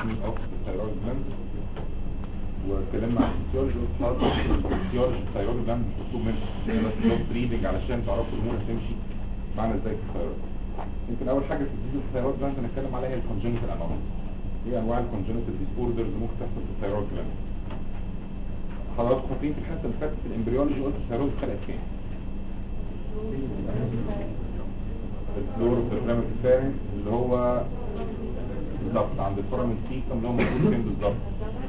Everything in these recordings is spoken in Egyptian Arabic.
anatomy of the thyroid gland واتكلمنا عن الفسيولوجي والحركه الفسيولوجي الثيرويد جلاند مش مكتوب منه هي بس لو بريدنج علشان تعرفوا الامور هتمشي معانا ازاي في الثيرويد يمكن اول حاجه في الديزيز الثيرويد جلاند هنتكلم عليها هي الكونجنتال انوماليز ايه انواع الكونجنتال ديسوردرز اللي ممكن تحصل في الثيرويد جلاند حضراتكم فاكرين في الحصه اللي فاتت في الامبريولوجي قلت الثيرويد اتخلقت فين؟ الفلور اوف ذا فارنج اللي هو بالظبط عند الفورامين سيكم اللي هو موجود فين بالظبط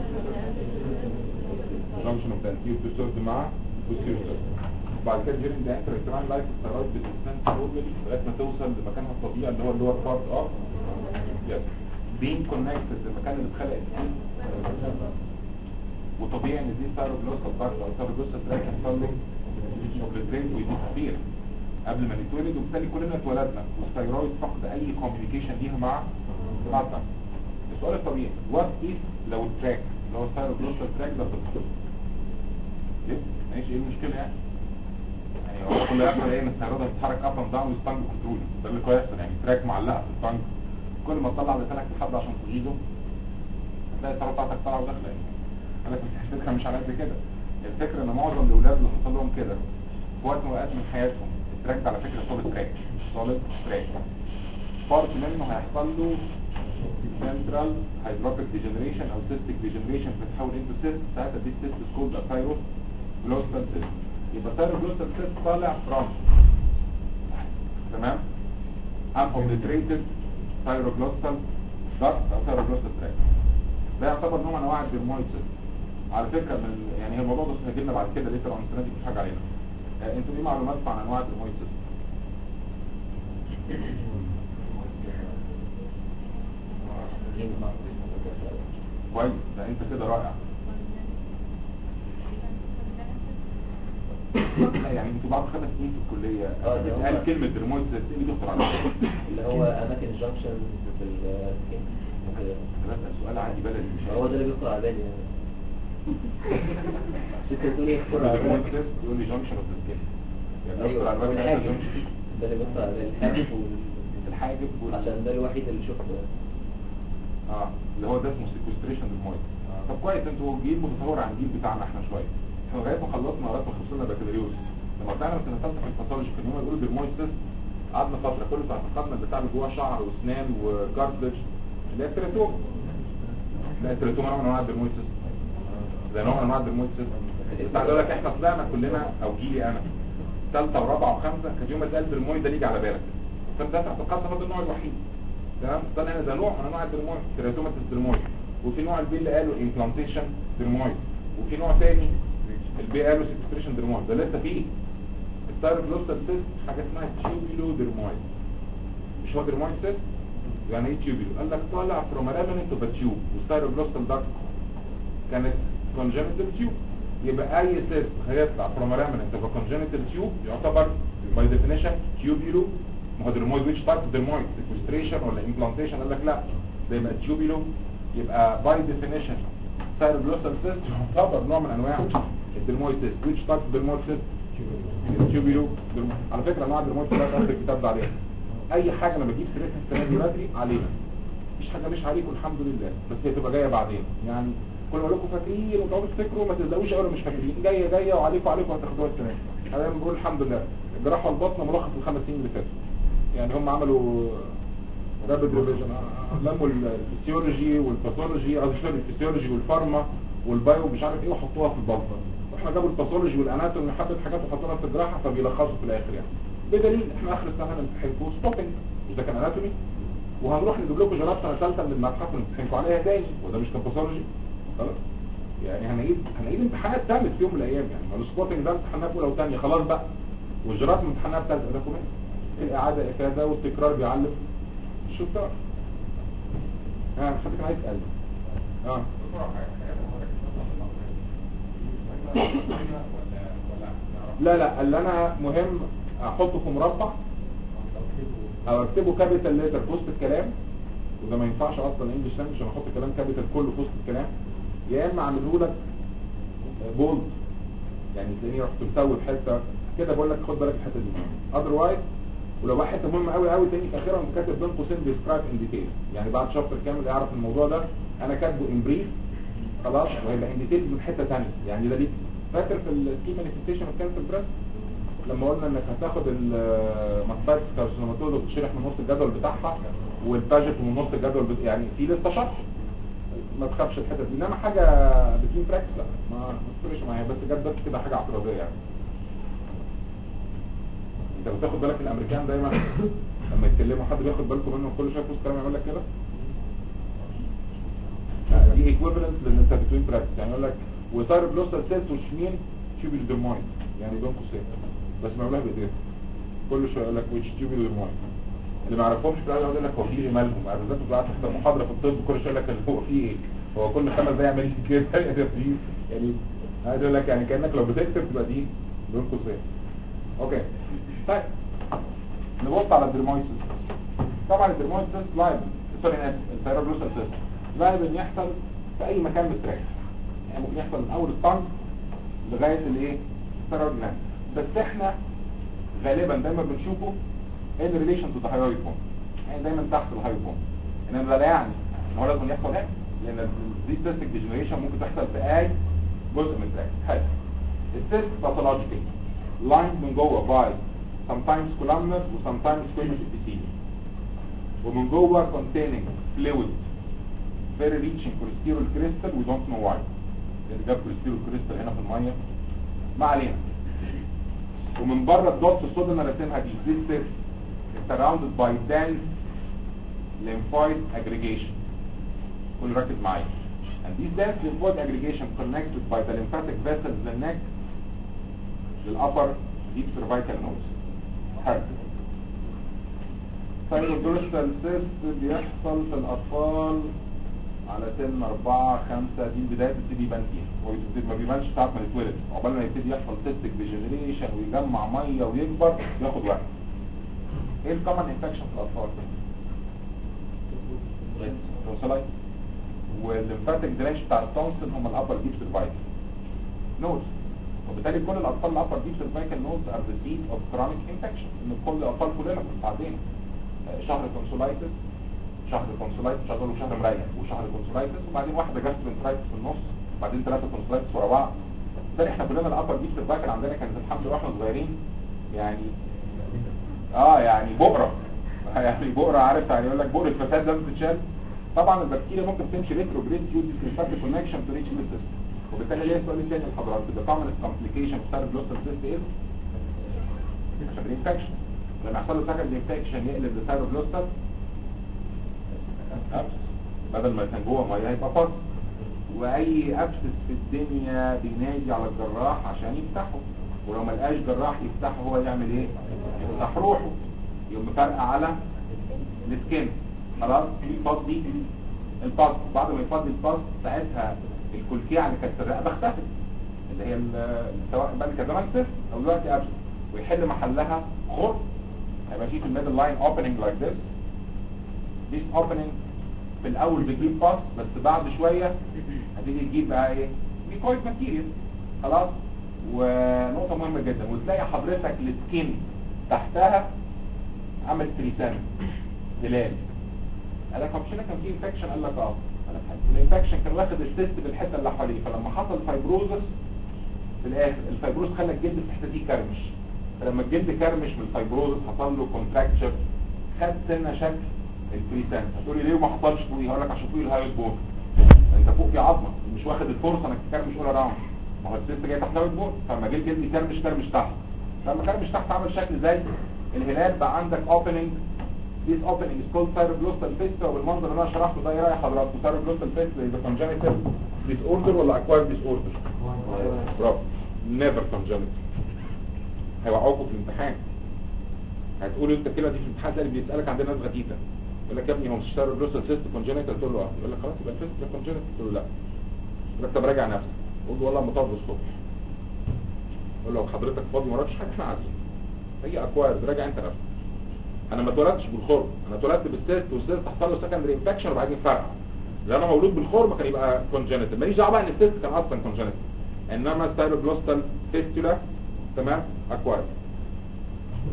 جانكشن اوف انتير تو مع posterior third. بعد كده during the intracrine life الثيرويد بتستنس normally لغايه ما توصل لمكانها الطبيعي اللي هو اللور بارت اوف يس being connected للمكان اللي اتخلقت فيه وطبيعي ان دي ثيروجلوسال ضغط او ثيروجلوسال تراك يحصل له اوبليتريت ويديسابير قبل ما نتولد وبالتالي كلنا اتولدنا والثيرويد فقد اي كوميونيكيشن ليها مع مع الدم السؤال الطبيعي وات اف لو التراك اللي هو الثيروجلوسال تراك ده فصل ليه؟ ماشي ايه المشكله يعني؟ يعني هو كل اللي يحصل ايه ان الثيرويد هتتحرك اب اند داون ويستنج كنترول ده اللي هيحصل يعني تراك معلقه في التانك كل ما تطلع لسانك لحد عشان تغيظه هتلاقي الثيرويد بتاعتك طالعه وداخله يعني انا كنت الفكره مش على قد كده الفكره ان معظم الاولاد اللي حصل لهم كده في وقت من الاوقات من حياتهم التراك ده على فكره سوليد تراك مش سوليد تراك بارت منه هيحصل له سنترال هيدروبيك ديجنريشن او سيستيك ديجنريشن بتتحول انتو سيست ساعتها دي سيست سكولد اثايرو جلوستال سيست يبقى ثايرو جلوستال سيست طالع فرام تمام ان اوبليتريتد ثايرو جلوستال دارت او ثايرو جلوستال تراك ده يعتبر نوع من انواع الدرمويد سيست على فكره من يعني هي الموضوع ده هيجي لنا بعد كده ليه طبعا السنه دي مش حاجه علينا آه انتوا ايه معلوماتكم عن انواع الدرمويد سيست كويس ده انت كده رائع لا يعني انتوا بعد خمس سنين في الكليه اه، ده قال هو- كلمه درمويد سيست ايه اللي بيخطر على بالك؟ اللي هو اماكن الجنكشن في السكين وكده أنا بسال سؤال عادي بلدي مش هو ده اللي بيخطر على بالي يعني انت بتقول ايه يخطر على درمويد بالك سيست يقول لي جنكشن اوف ذا سكين يعني بيخطر ايوه على بالك الحاجب junction. ده اللي بيخطر على بالي الحاجب وال- الحاجب وال- عشان ده الوحيد اللي شفته اه اللي هو ده اسمه سيكوستريشن للميه طب كويس انتوا جيل متطور عن الجيل بتاعنا احنا شويه احنا لغايه ما خلصنا لغايه ما خلصنا بكالوريوس لما طلعنا من سنه ثالثه في الباثولوجي كانوا هما يقولوا بالمويد سيست قعدنا فتره كل ساعه فقدنا البتاع اللي جواه شعر واسنان وكارتلج اللي هي التراتوم لا التراتوم نوع من انواع الدرمويد سيست ده نوع من انواع الدرمويد سيست بس عايز اقول لك احنا طلعنا كلنا او جيلي انا ثالثه ورابعه وخمسه كان يوم ما اتقال درمويد ده يجي على بالك فانت تحت القصه ده النوع الوحيد تمام طلع هنا ده نوع من انواع الدرمويد تيراتوماتيس درمويد وفي نوع البي اللي قالوا امبلانتيشن درمويد وفي نوع تاني البي قالوا سكستريشن درمويد ده لسه فيه الثايروجلوستال سيست حاجه اسمها تيوبيلو درمويد مش هو درمويد سيست يعني ايه تيوبيلو قال لك طالع فروم رامنت اوف تيوب والثايروجلوستال داكت كانت كونجنتال تيوب يبقى اي سيست هيطلع فروم رامنت اوف كونجنتال تيوب يعتبر باي ديفينيشن تيوبيلو ما هو درمويد ويتش تايب درمويد سيكوستريشن ولا امبلانتيشن قال لك لا ده يبقى تيوبيلو يبقى باي ديفينيشن ثايروجلوستال سيست يعتبر نوع من انواع الدرمويد سيست ويتش تايب درمويد سيست تيوبيلو درمويد. على فكره انواع الدرمويد كلها اخر الكتاب ده عليها اي حاجه انا بجيب سيرتها السنه دي بدري علينا مفيش حاجه مش عليكم الحمد لله بس هي تبقى جايه بعدين يعني كل ما اقول لكم فاكرين وتقعدوا تفتكروا ما تبداوش اول مش فاكرين جايه جايه وعليكم عليكم هتاخدوها السنه دي انا دايما بقول الحمد لله الجراحه والبطن ملخص الخمس سنين اللي فاتوا يعني هم عملوا رابد ريفيجن لموا الفسيولوجي والباثولوجي قصدي سوري الفسيولوجي والفارما والبايو مش عارف ايه وحطوها في البطن واحنا جابوا الباثولوجي والاناتومي حبه حاجات وحطوها في الجراحه فبيلخصوا في الاخر يعني بدليل احنا اخر السنه هنمتحنكم ستوبنج مش ده كان اناتومي وهنروح نجيب لكم جرات سنه ثالثه من المتحف ونمتحنكم عليها تاني وده مش كان باثولوجي خلاص يعني هنعيد هنعيد امتحانات ثالث في يوم من الايام يعني ما السبوتنج ده امتحانات اولى وثانيه خلاص بقى والجرات امتحانات ثالثه ده كمان الاعاده افاده والتكرار بيعلم الشطار ها حد كان عايز يسال اه لا لا اللي انا مهم احطه في مربع او اكتبه كابيتال ليتر في وسط الكلام وده ما ينفعش اصلا انجلش لانجوج انا احط كلام كابيتال كله في وسط الكلام يا اما اعمله لك بولد يعني تلاقيني رحت مسوي في حته كده بقول لك خد بالك الحته دي اذروايز ولو بقى حته مهمه قوي قوي تاني في اخرها قمت كاتب بين قوسين ديسكرايب ان ديتيلز يعني بعد شابتر كامل يعرف الموضوع ده انا كاتبه ان بريف خلاص وهيبقى انديكيتد من حته ثانيه يعني ده دي فاكر في السكيم مانيفستيشن اوف كانسر بريست لما قلنا انك هتاخد الماستايتس كارسينوماتوز وتشرح من نص الجدول بتاعها والباجت من نص الجدول بت... يعني في لسه شرح ما تخافش الحته دي انما حاجه بتين براكتس لا ما ما تفرقش معايا بس جت بس كده حاجه اعتراضيه يعني انت بتاخد بالك الامريكان دايما لما يتكلموا حد بياخد بالكم منهم كل شويه في وسط كلام يقول لك كده لا، دي ايكويفالنت لان انت بتوين براكتس يعني يقول لك وصار بلوسال سيلز وشمين تيوبل درمويد يعني بين قوسين بس ما يقولها بايديه كل شويه يقول لك ويتش تيوبل درمويد اللي ما يعرفهمش في الأول يقول لك هو في ايه مالهم يعني بالذات بتبقى قاعد تحضر محاضره في الطب كل شويه يقول لك هو في ايه هو كل خمس دقايق يعمل كده ده في يعني عايز اقول لك يعني كانك لو بتكتب تبقى دي بين قوسين اوكي طيب نبص على الدرمويسيس طبعا الدرمويسيس لايب سوري انا اسف السيروبلوسال سيستم لايب ان يحصل في اي مكان من التراك يعني ممكن يحصل من اول الطنج لغايه الايه الثيرويد جلاند بس احنا غالبا دايما بنشوفه ان ريليشن تو ذا هايرويد بون يعني دايما تحت الهايرويد بون انما ده لا يعني ان هو لازم يحصل هنا لان دي سيستيك ديجنريشن ممكن تحصل في اي جزء من التراك حلو السيست باثولوجيكال لاين من جوه باي sometimes columnar و sometimes squamous epithelium ومن جوه containing fluid very rich in cholesterol crystal we don't know why اللي جاب cholesterol crystal هنا في الميه ما علينا ومن بره الدوتس السودا اللي انا راسمها دي this is surrounded by dense lymphoid aggregation كل ركز معايا and this dense lymphoid aggregation connected by the lymphatic vessels in the neck للupper deep cervical node حلو فايبروبروستال سيست بيحصل في الأطفال على سن 4 5 دي البداية بتبتدي يبان فيها هو بيبتدي- ما بيبانش ساعة ما يتولد عقبال ما يبتدي يحصل سيستك ديجنريشن ويجمع مية ويكبر ياخد وقت ايه الكومن انفكشن في الأطفال؟ تونسلايتس والليمفاتيك درينش بتاع التونسل هم الابر ديب سيرفايكل نوز وبالتالي كل الاطفال الابر ديب سيرفايكال نوز ار ذا سيد اوف كرونيك انفكشن ان كل الاطفال كلنا كنا عارفين آه، شهر تونسلايتس شهر تونسلايتس مش هقول شهر مريح وشهر تونسلايتس وبعدين واحده جاسترنترايتس في النص وبعدين ثلاثه تونسلايتس ورا بعض بالتالي احنا كلنا الابر ديب سيرفايكال عندنا كانت الحمد لله واحنا صغيرين يعني اه يعني بقرة يعني بقرة عارف يعني يقول لك بقرة فساد لازم تتشال طبعا البكتيريا ممكن تمشي ريتروجريد ديو ديسنفكت كونكشن تو ريتش سيستم وبالتالي ليه السؤال الثاني لحضرتك the commonest complication في سيربلوستال سيست is عشان الانفكشن لما يحصل له سكند انفكشن يقلب لسيربلوستال ابسس بدل ما كان جوه ميه هيبقى باس واي ابسس في الدنيا بينادي على الجراح عشان يفتحه ولو ما لقاش جراح يفتحه هو يعمل ايه يفتح روحه يقوم مفرقع على السكين خلاص يفضي الباس بعد ما يفضي الباس ساعتها الكلكيعه اللي كانت في الرقبه اختفت اللي هي ال- سواء بقى كان زمان سيست او دلوقتي ابسس ويحل محلها خرم هيبقى في في الميدل لاين اوبننج لايك ذس this opening في الاول بتجيب باس بس بعد شوية هتيجي تجيب بقى ايه ميكويد ماتيريال خلاص ونقطة مهمة جدا وتلاقي حضرتك السكين تحتها عمل تريسان هلال قال لك هو مش هنا كان في انفكشن قال لك اه قال لك حلو. الانفكشن كان واخد السيست بالحته اللي حواليه فلما حصل فايبروزس في الاخر الفايبروز خلى الجلد في الحته دي كرمش فلما الجلد كرمش من الفايبروزس حصل له كونتراكشر خد سنه شكل الفريسان هتقولي ليه ما حصلش فوقيه هقول لك عشان فوقيه الهايوس بون انت فوق في عظمه مش واخد الفرصه انك تكرمش اول راوند ما هو السيست جاي تحت الهايوس بون فلما جه الجلد يكرمش كرمش تحت فلما كرمش تحت عمل شكل زي الهلال بقى عندك اوبننج This opening is called cerebrosteal fistula وبالمنظر اللي انا شرحته ده ايه رايح حضراتكم cerebrosteal fistula is a congenital disorder ولا acquired disorder؟ برافو never congenital هيوقعوكوا في الامتحان هتقولوا انت كده دي في الامتحان تلاقي بيسالك عندنا ناس غتيته يقول لك يا ابني هو مش cerebrosteal cyst congenital تقول له اه يقول لك خلاص يبقى الفيست ده congenital تقول له لا يقول لك طب راجع نفسك قول له والله مطار الصبح قول له لو حضرتك فاضي ما وراكش حاجه احنا قاعدين هي اكوايرد راجع انت نفسك انا ما اتولدتش بالخرم انا اتولدت بالسيست والسيست حصل له سكندري انفكشن وبعدين فرق لو انا مولود بالخرم كان يبقى كونجنتال ماليش دعوه بقى ان السيست كان اصلا كونجنتال انما السايروبلوستال فيستولا تمام اكوايرد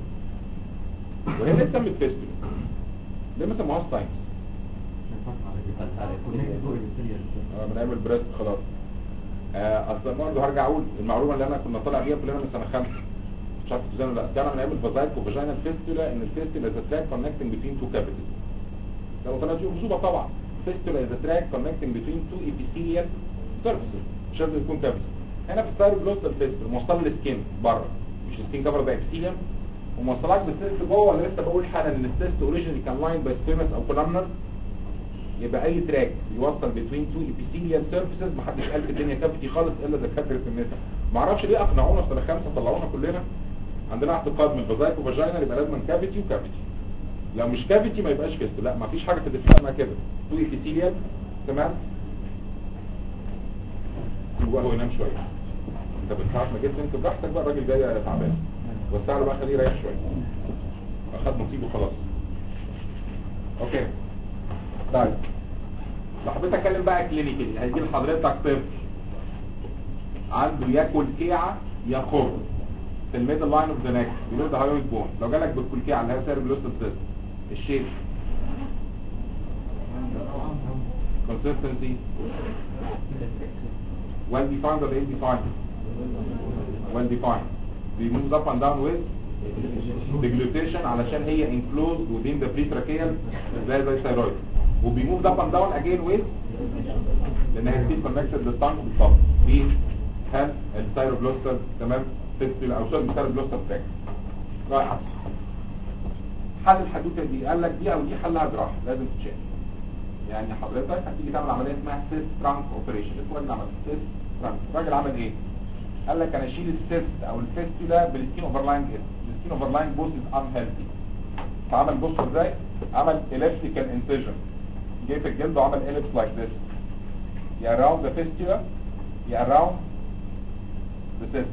وهي ليه اتسمت فيستولا ليه ما سموهاش ساينس اه من ايام البريست خلاص آه اصلا برضه هرجع اقول المعلومه اللي انا كنا طالع بيها كلنا من سنه خمسه مش عارف تزن ولا لا كان من ايام الفازايك وفاجينال فيستولا ان الفيستولا از تراك كونكتنج بين تو كافيتيز لو طلعت فيهم مصيبه طبعا فيستولا از تراك كونكتنج بين تو epithelial surfaces مش لازم يكون كافيتي هنا في ستايل جلوستال فيستولا موصل للسكين بره مش السكين كفر باي epithelium وموصلك بالسيست جوه ولا لسه بقول حالا ان السيست اوريجينالي كان لاين باي سكويمس او كولامنر يبقى اي تراك يوصل بين تو epithelial surfaces محدش قال في الدنيا كافيتي خالص الا دكاتره النساء ما اعرفش ليه اقنعونا في سنه خمسه طلعونا كلنا عندنا اعتقاد من فازايك وفاجينال يبقى لازم كافيتي وكافيتي لو مش كافيتي ما يبقاش فيست لا ما فيش حاجه في الدفاع اسمها كده تو epithelial تمام هو ينام شويه انت بتساعد ما جيت انت براحتك بقى الراجل جاي تعبان وسع له بقى خليه يريح شويه اخد نصيبه خلاص اوكي طيب لو حبيت اتكلم بقى كلينيكالي هيجي لحضرتك طفل عنده يا كلكيعه يا خر في الميدل لاين اوف ذا نيك بيقول ده هايويد بون لو جالك بالكلكيعه اللي هي سيربلوستال سيستم الشيب consistency well defined or ill defined well defined we moves up and down with deglutition علشان هي enclosed within the pretracheal زي زي الثيرويد وبيموف up and down again with لان هي ستيل connected للطنج بالظبط دي هل الثيروبلوستال تمام فيستول او سوري الثيروبلوستال تراك رايحه حل الحدوته دي قال لك دي او دي حلها جراحه لازم تتشال يعني حضرتك هتيجي تعمل عمليه اسمها سيست ترانك اوبريشن اسمه راجل عمل سيست ترانك الراجل عمل ايه قال لك انا اشيل السيست او الفيستولا بالسكين اوفرلاين السكين اوفرلاين بوز از ان هيلثي فعمل بص ازاي عمل اليبتيكال انسيجن جه في الجلد وعمل اليبس لايك ذس يا around the fistula يا around the cyst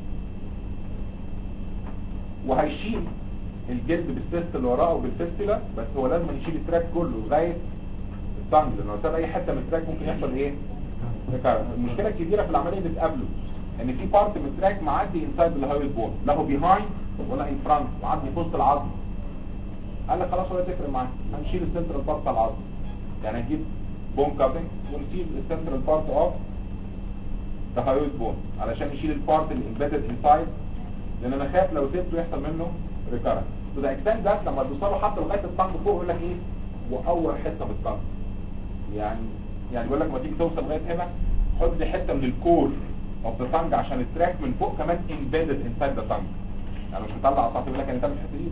وهيشيل الجلد بالسيست اللي وراه وبالفيستولا بس هو لازم يشيل التراك كله لغايه التانج لانه لو ساب اي حته من التراك ممكن يحصل ايه؟ ريكارنس المشكله الكبيره في العمليه اللي بتقابله ان في بارت من التراك معدي انسايد الهايويد بون لا هو بيهايند ولا ان فرونت معدي في وسط العظم قال لك خلاص ولا تفرق معاك هنشيل السنترال بارت بتاع العظم يعني هنجيب بون كابنج ونسيب السنترال بارت اوف ذا هايويد بون علشان نشيل البارت اللي امبيدد انسايد لان انا خايف لو سبته يحصل منه ريكارنس تو ذا اكستنت ده لما توصلوا حتى لغايه الطنج فوق يقول لك ايه واول حته في الطنج يعني يعني بيقول لك لما تيجي توصل لغايه هنا حط لي حته من الكور اوف ذا تانج عشان التراك من فوق كمان امبيدد انسايد ذا تانج يعني مش مطلع اصلا يقول لك انا تعمل الحته دي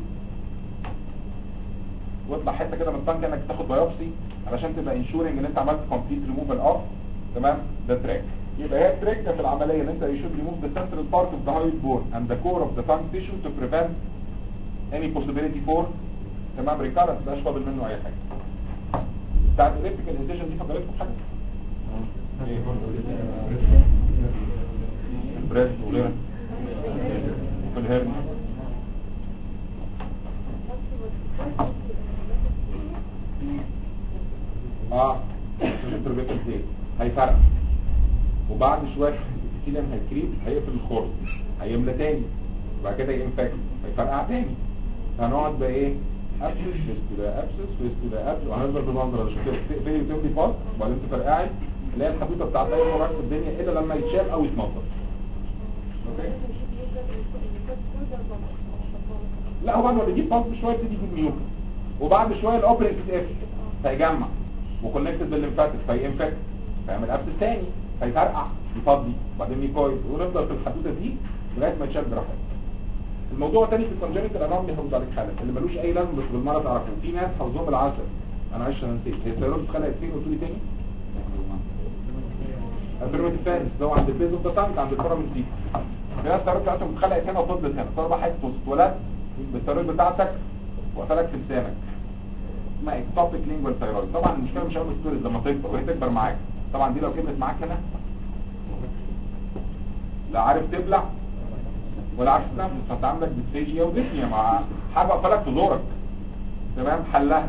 واطلع حته كده من التانج انك تاخد بايوبسي علشان تبقى انشورنج ان انت عملت كومبليت ريموفال اوف تمام ده تراك يبقى هي التريك في العمليه ان انت you should remove the central part of the hyoid bone and the core of the tongue tissue to prevent any possibility for تمام ريكارنس مبقاش فاضل منه اي حاجه بتاعت الالكتريكال انسيشن دي فضلتكم حاجه ايه البريست وغيرها في الهرن اه الانترفيتال دي هيفرق وبعد شويه الكلام هيكريب هيقفل الخرم هيملى تاني وبعد كده ينفك هيفرقع تاني هنقعد بقى ايه ابسس فيستولا ابسس فيستولا ابسس وهنفضل بالمنظر ده كده تقفلي وتملي فاست وبعدين تفرقعي تلاقي الحدوته بتاعت اي مرة في الدنيا الا لما يتشال او يتنضف اوكي لا هو بعد ما بيجيب باص بشويه يبتدي يجيب ميوكا وبعد شويه الاوبرنت تتقفل فيجمع وكونكتد بالليمفاتيك فينفكت فيعمل ابسس تاني فيفرقع يفضي وبعدين يكويس ونفضل في الحدوته دي لغايه ما يتشال براحتك الموضوع تاني في الكونجنتال انومي هرد عليك حالا اللي ملوش اي لازمه بس بالمره تعرفوه في ناس حافظوهم بالعسل انا عايش انا نسيت هي الثيرويد اتخلقت فين قلت لي تاني البيرمنت فارس اللي هو عند البيز اوف ذا تانك عند الفورامين سي في ناس الثيرويد بتاعتهم اتخلقت هنا وفضلت هنا صار بقى حته اتولدت بالثيرويد بتاعتك وقفلك في لسانك اسمها اكتوبيك لينجوال ثيرويد طبعا المشكله مش اول ما تتولد لما تكبر وهي تكبر معاك طبعا دي لو كبرت معاك هنا لا عارف تبلع ولا عارف تنفس فانت عندك ديسفيجيا وديسنيا مع حاجه قفلك في زورك تمام حلها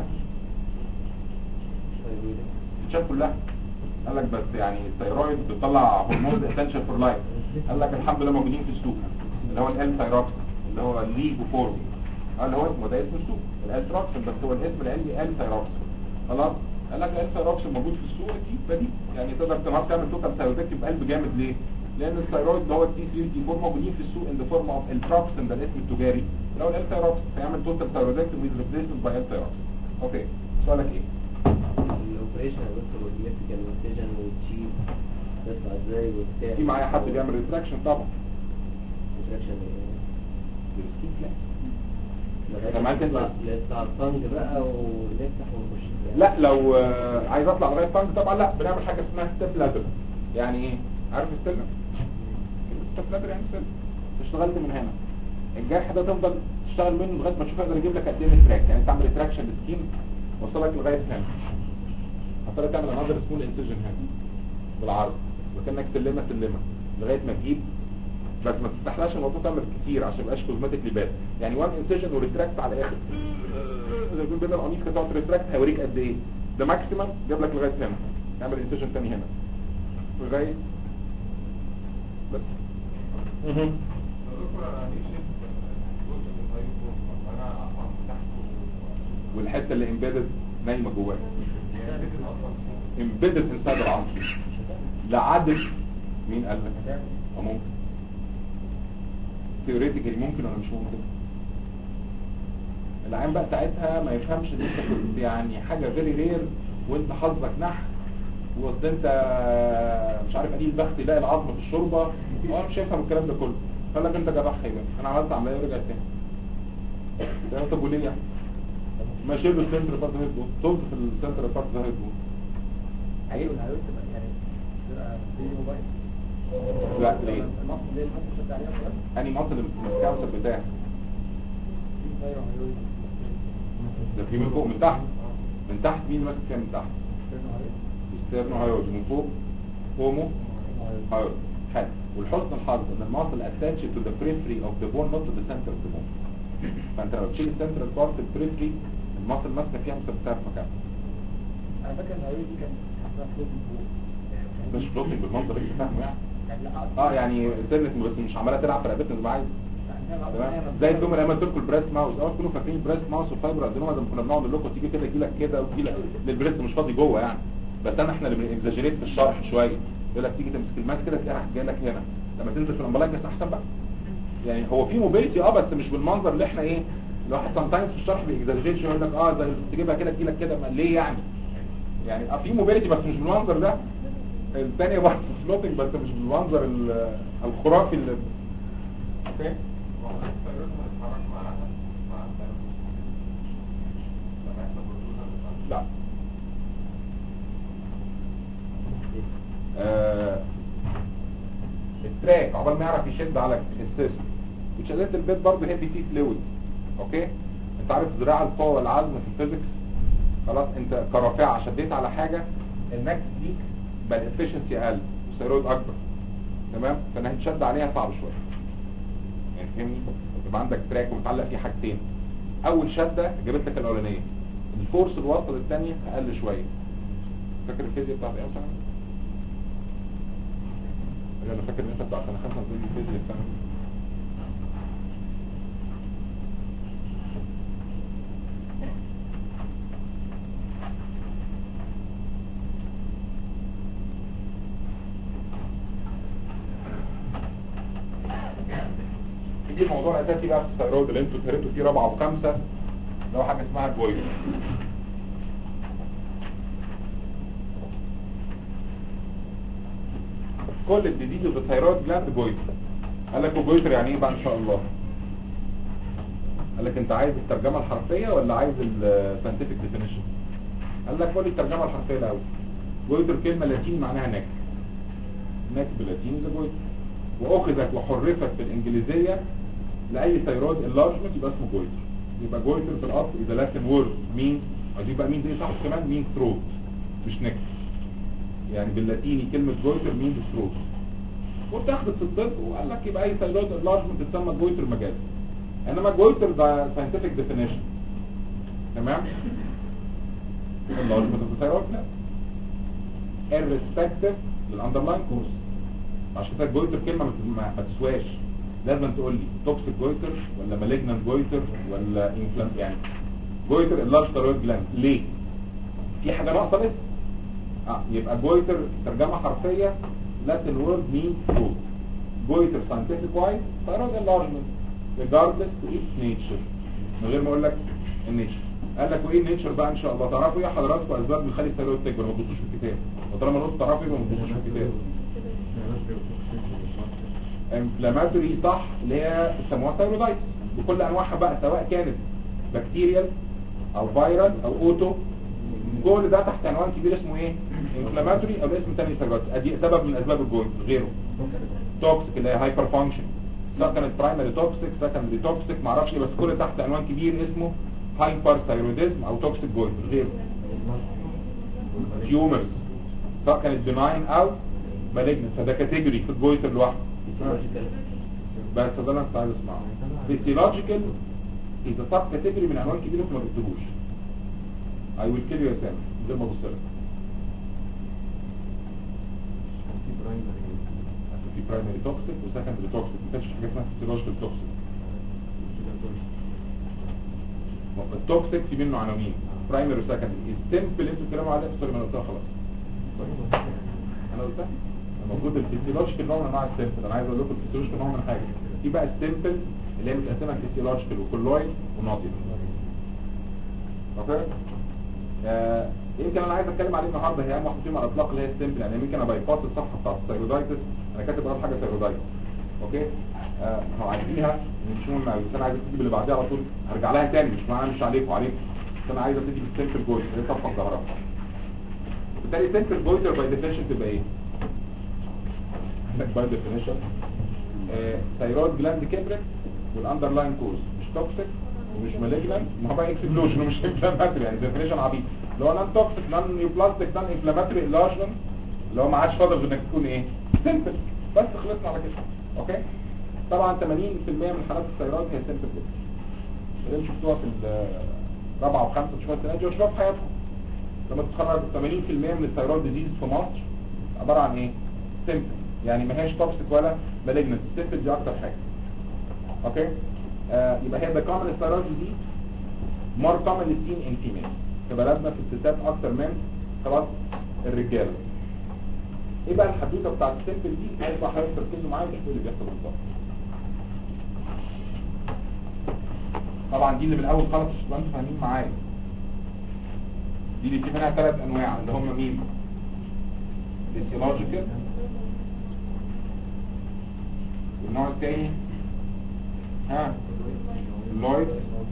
تتشاف كلها قال لك بس يعني الثيرويد بتطلع هرمون اسينشال فور لايف قال لك الحمد لله موجودين في السوق اللي هو ال ثيروكس اللي هو الليفوفورم اللي هو اسمه ده اسم السوق الالتروكسين بس هو الاسم العلمي ال ثيروكس خلاص قال لك الثايروكس موجود في السوق اكيد بديل يعني تقدر تنهار تعمل توتال ثايرويدكتومي بقلب جامد ليه؟ لان الثايرويد اللي هو التي 3 تي 4 موجودين في السوق ان ذا فورم اوف التروكسين ده الاسم التجاري اللي هو الثايروكس فيعمل توتال ثايرويدكتومي ريبليسمنت باي الثايروكس اوكي سؤالك ايه؟ الاوبريشن يا دكتور والليفتيكال انسيجن والتشيب تطلع ازاي وبتاع في معايا حد بيعمل ريتراكشن طبعا ريتراكشن بالسكين فلاكس لغايه طب ما أنت- نطلع بتاع الطنج بقى ونفتح ونخش لا لو آه، عايز اطلع لغايه طنج طبعا لا بنعمل حاجه اسمها ستيب لادر يعني ايه عارف السلم ستيب لادر يعني سلم اشتغلت من هنا الجرح ده تفضل تشتغل منه لغايه ما تشوف يقدر يجيب لك قد ايه من تراك يعني تعمل ريتراكشن للسكين وصلك لغايه هنا هتقدر تعمل انذر سمول انسيجن هنا بالعرض وكانك سلمه سلمه لغايه ما تجيب بس ما تستحلاش الموضوع تعمل كتير عشان ما يبقاش كوزماتيك لباد يعني وان انسيجن وريتراكت على الاخر زي ما بيقول بين القميص كده تقعد ريتراكت هيوريك قد ايه ده ماكسيمم جاب لك لغايه هنا تعمل انسيجن تاني هنا لغايه بس مهم. والحته اللي امبيدد نايمه جواك امبيدد انسايد العنصر لا عدد مين قال لك اه ممكن ثيوريتيكالي ممكن ولا مش ممكن العين بقى ساعتها ما يفهمش ان انت كنت يعني حاجه فيري رير وانت حظك نحس واصل انت مش عارف قليل بخت يلاقي العظم في الشوربه هو مش هيفهم الكلام ده كله قال لك انت جراح خيبان انا عملت عمليه ورجعت تاني ده طب وليه يعني ما شيل السنتر بارت هيد بون طز في السنتر بارت ده هيد بون عيب العيوب تبقى يعني تبقى فيديو موبايل لا ليه المصل اللي المصل شد عليها خلاص اني مصل اللي ماسكها وثبتها في طايره عيوب ده في من فوق من تحت من تحت مين ماسك فيها من تحت ستيرنو هايوز من فوق هومو هايوز حلو والحسن الحظ ان المصل اتاتش تو ذا بريفري اوف ذا بون نوت تو ذا سنتر اوف ذا بون فانت لو تشيل السنترال بارت البريفري المصل ماسكه فيها مثبتها في مكانها انا فاكر ان العيوب دي كانت حاطه فوق من فوق مش بلوكينج بالمنظر اللي انت فاهمه يعني يعني لا اه يعني سنة بس مش عماله تلعب في رقبتنا زي ما عايز تمام زي الدوم لما تركوا البريس ماوس اول تكونوا فاكرين البريس ماوس والفايبر ادينوما لما كنا بنقعد نقول لكم تيجي كده يجي لك كده وتيجي لك البريس مش فاضي جوه يعني بس انا احنا اللي بنكزاجريت في الشرح شويه يقول لك تيجي تمسك الماس كده تلاقيها جايه لك هنا لما تنزل في الامبلاج احسن بقى يعني هو في موبيلتي اه بس مش بالمنظر اللي احنا ايه الواحد سام تايمز في الشرح بيكزاجريت شويه يقول لك اه ده تجيبها كده تجي لك كده ما- ليه يعني يعني اه في موبيلتي بس مش بالمنظر ده الثانيه برضه فلوتنج بس مش بالمنظر ال- الخرافي اللي اوكي لا آه التراك عقبال ما يعرف يشد على السيستم وشدات البيت برضه هي فيه فلويد اوكي انت عارف ذراع القوه والعزم في الفيزيكس خلاص انت كرافعه شديت على حاجه النكس ليك بقى الافشنسي اقل والثيرويد اكبر تمام فانا هتشد عليها صعب شويه يعني فهمني يبقى عندك تراك ومتعلق فيه حاجتين اول شده جابت لك الاولانيه الفورس الوسط للثانيه اقل شويه فاكر الفيزياء بتاعت ايه مثلا انا فاكر ان انت بتاع سنه خمسه بتقول لي الفيزياء بتاعت دي الموضوع الاساسي بقى في الثيرويد اللي انتوا اتهرتوا فيه رابعه وخمسه اللي هو حاجه اسمها الجويتر كل الديزيز اوف الثيرويد جلاند جويتر قال لك جويتر يعني ايه بقى ان شاء الله قال لك انت عايز الترجمه الحرفيه ولا عايز الساينتفك ديفينيشن قال لك قول لي الترجمه الحرفيه الاول جويتر كلمه لاتيني معناها نك نك باللاتيني ده جويتر واخذت وحرفت بالانجليزيه لاي ثيرويد انلارجمنت يبقى اسمه جويتر يبقى جويتر في الاصل اذا لاتن وورد مين عايزين بقى مين دي صح كمان مين ثروت مش نك يعني باللاتيني كلمه جويتر مين ثروت واتاخدت في الطب وقال لك يبقى اي ثيرويد انلارجمنت تسمى جويتر مجازي انما جويتر ده ساينتفك ديفينيشن تمام enlargement of the thyroid gland irrespective للاندرلاين كوز عشان كده الجويتر كلمه ما تس- ما- ما تسواش لازم تقول لي توكسيك جويتر ولا مالجنانت جويتر ولا انفلام يعني جويتر اللارج ثيرويد جلاند ليه في حاجه ناقصه لسه اه يبقى جويتر ترجمه حرفيه Latin word means fruit جويتر scientific wise thyroid enlargement regardless to its nature من غير ما اقول لك النيتشر قال لك وايه النيتشر بقى ان شاء الله تعرفوا ايه حضراتكم اسباب بتخلي الثيرويد تكبر ما تبصوش في الكتاب وطالما قلت تعرفوا يبقى ما تبصوش في الكتاب انفلاماتوري صح اللي هي بيسموها ثيرويدايتس بكل انواعها بقى سواء كانت بكتيريال او فيرال او اوتو كل ده تحت عنوان كبير اسمه ايه انفلاماتوري او اسم تاني ثيرويدايتس ادي سبب من اسباب الجوينت غيره توكسيك اللي هي هايبر فانكشن سواء كانت برايمري توكسيك سكندري توكسيك معرفش ايه بس كل تحت عنوان كبير اسمه هايبر ثيرويدزم او توكسيك جوينت غيره تيومرز سواء كانت بناين او مالجنت فده كاتيجوري في الجويتر لوحده بس ده اللي انت عايز اسمعه فيسيولوجيكال اذا سب كاتيجوري من عنوان كبير انت ما جبتهوش اي ويل كيل يو يا سامي من غير ما ابص لك في برايمري توكسيك وسكندري توكسيك ما كانش حاجه اسمها فيسيولوجيكال توكسيك التوكسيك في منه عناوين برايمري وسكندري السيمبل انتوا بتتكلموا عليه سوري ما انا قلتها خلاص انا قلتها المفروض الفيسيولوجيكال نوع من انواع السيمبل انا عايز اقول لكم الفيسيولوجيكال نوع من حاجه في بقى السيمبل اللي هي متقسمه فيسيولوجيكال وكلويد وناضي اوكي آه، يمكن انا عايز اتكلم عليه النهارده هي اهم واحده فيهم على الاطلاق اللي هي السيمبل يعني يمكن انا بايباس الصفحه بتاعت الثيرويدايتس انا كاتب اول حاجه ثيرويدايتس اوكي آه هو عايزينها مش مهم قوي بس انا عايز ابتدي باللي بعديها على طول هرجع لها تاني مش معناها مش عليكم عليكم بس انا عايز ابتدي بالسيمبل جويتر اللي هي صفحه ظهرها بالتالي سيمبل جويتر باي ديفينيشن تبقى ايه؟ عندك باي ديفينيشن ثيرويد جلاند كبرت والاندرلاين كوز مش توكسيك ومش مالجنان ما هو بقى اكسبلوجن ومش انفلاماتوري يعني ديفينيشن عبيط اللي هو نان توكسيك نان نيوبلاستيك نان انفلاماتوري انلارجمنت اللي هو ما عادش فاضل غير انك تكون ايه سيمبل بس خلصنا على كده اوكي طبعا 80% من حالات الثيرويد هي سيمبل جدا اللي انتوا شفتوها في الرابعه وخمسه تشوفوها السنه دي وشوفوها في حياتكم لما تتخرج 80% من الثيرويد ديزيز في مصر عباره عن ايه سيمبل يعني ما هيش توكسيك ولا مالجنت السيمبل دي اكتر حاجه اوكي آه يبقى هي the common thyroid disease more commonly seen in females في بلدنا في الستات اكتر من خلاص الرجاله ايه بقى الحدوته بتاعت السيمبل دي عايز بقى حضرتك تركزوا معايا وتشوفوا اللي بيحصل بالظبط طبعا دي اللي بالاول خالص عشان تبقوا انتوا فاهمين معايا دي اللي في منها ثلاث انواع اللي هم مين physiological والنوع الثاني ها اللويد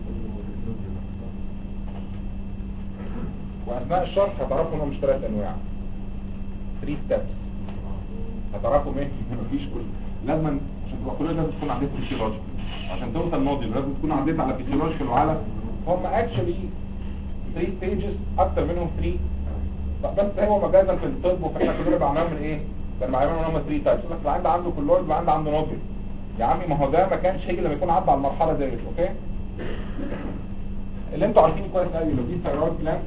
واثناء الشرح هتعرفوا انهم مش ثلاث انواع 3 ستيبس هتعرفوا مين مفيش كل لازم عشان تبقى كلها لازم تكون عديت فيسيولوجيكال عشان توصل موديل لازم تكون عديت على فيسيولوجيكال وعلى هم اكشلي 3 ستيجز اكتر منهم 3 بس هو مجازا في الطب وفي احنا كلنا بعملهم من ايه؟ كانوا بعملهم ان هم 3 تايبس يقول لك العيان ده عنده كلويد والعيان ده عنده نودل يا عمي ما هو ده ما كانش هيجي لما يكون عدى على المرحله ديت اوكي اللي انتوا عارفينه كويس قوي لو دي ثيرويد جلاند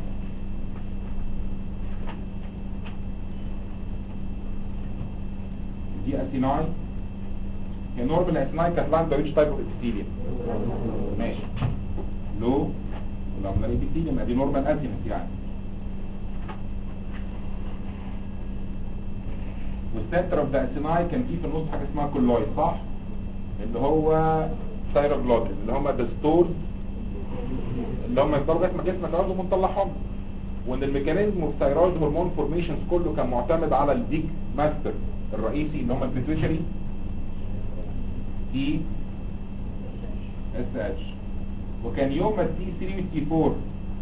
دي اسيناي هي نورمال اسيناي كانت لاند باي تايب اوف ابيثيليوم ماشي لو لو من الابيثيليوم دي نورمال اسينس يعني والسنتر اوف ذا اسيناي كان فيه في النص حاجه اسمها كولويد صح اللي هو ثايروجلوبين اللي هم دستور اللي هم يفضلوا لك جسمك عاوزهم ونطلعهم وان الميكانيزم اوف ثايرويد هرمون فورميشنز كله كان معتمد على البيج ماستر الرئيسي اللي هم البيتويتري تي اس اتش وكان يوم ما التي 3 والتي 4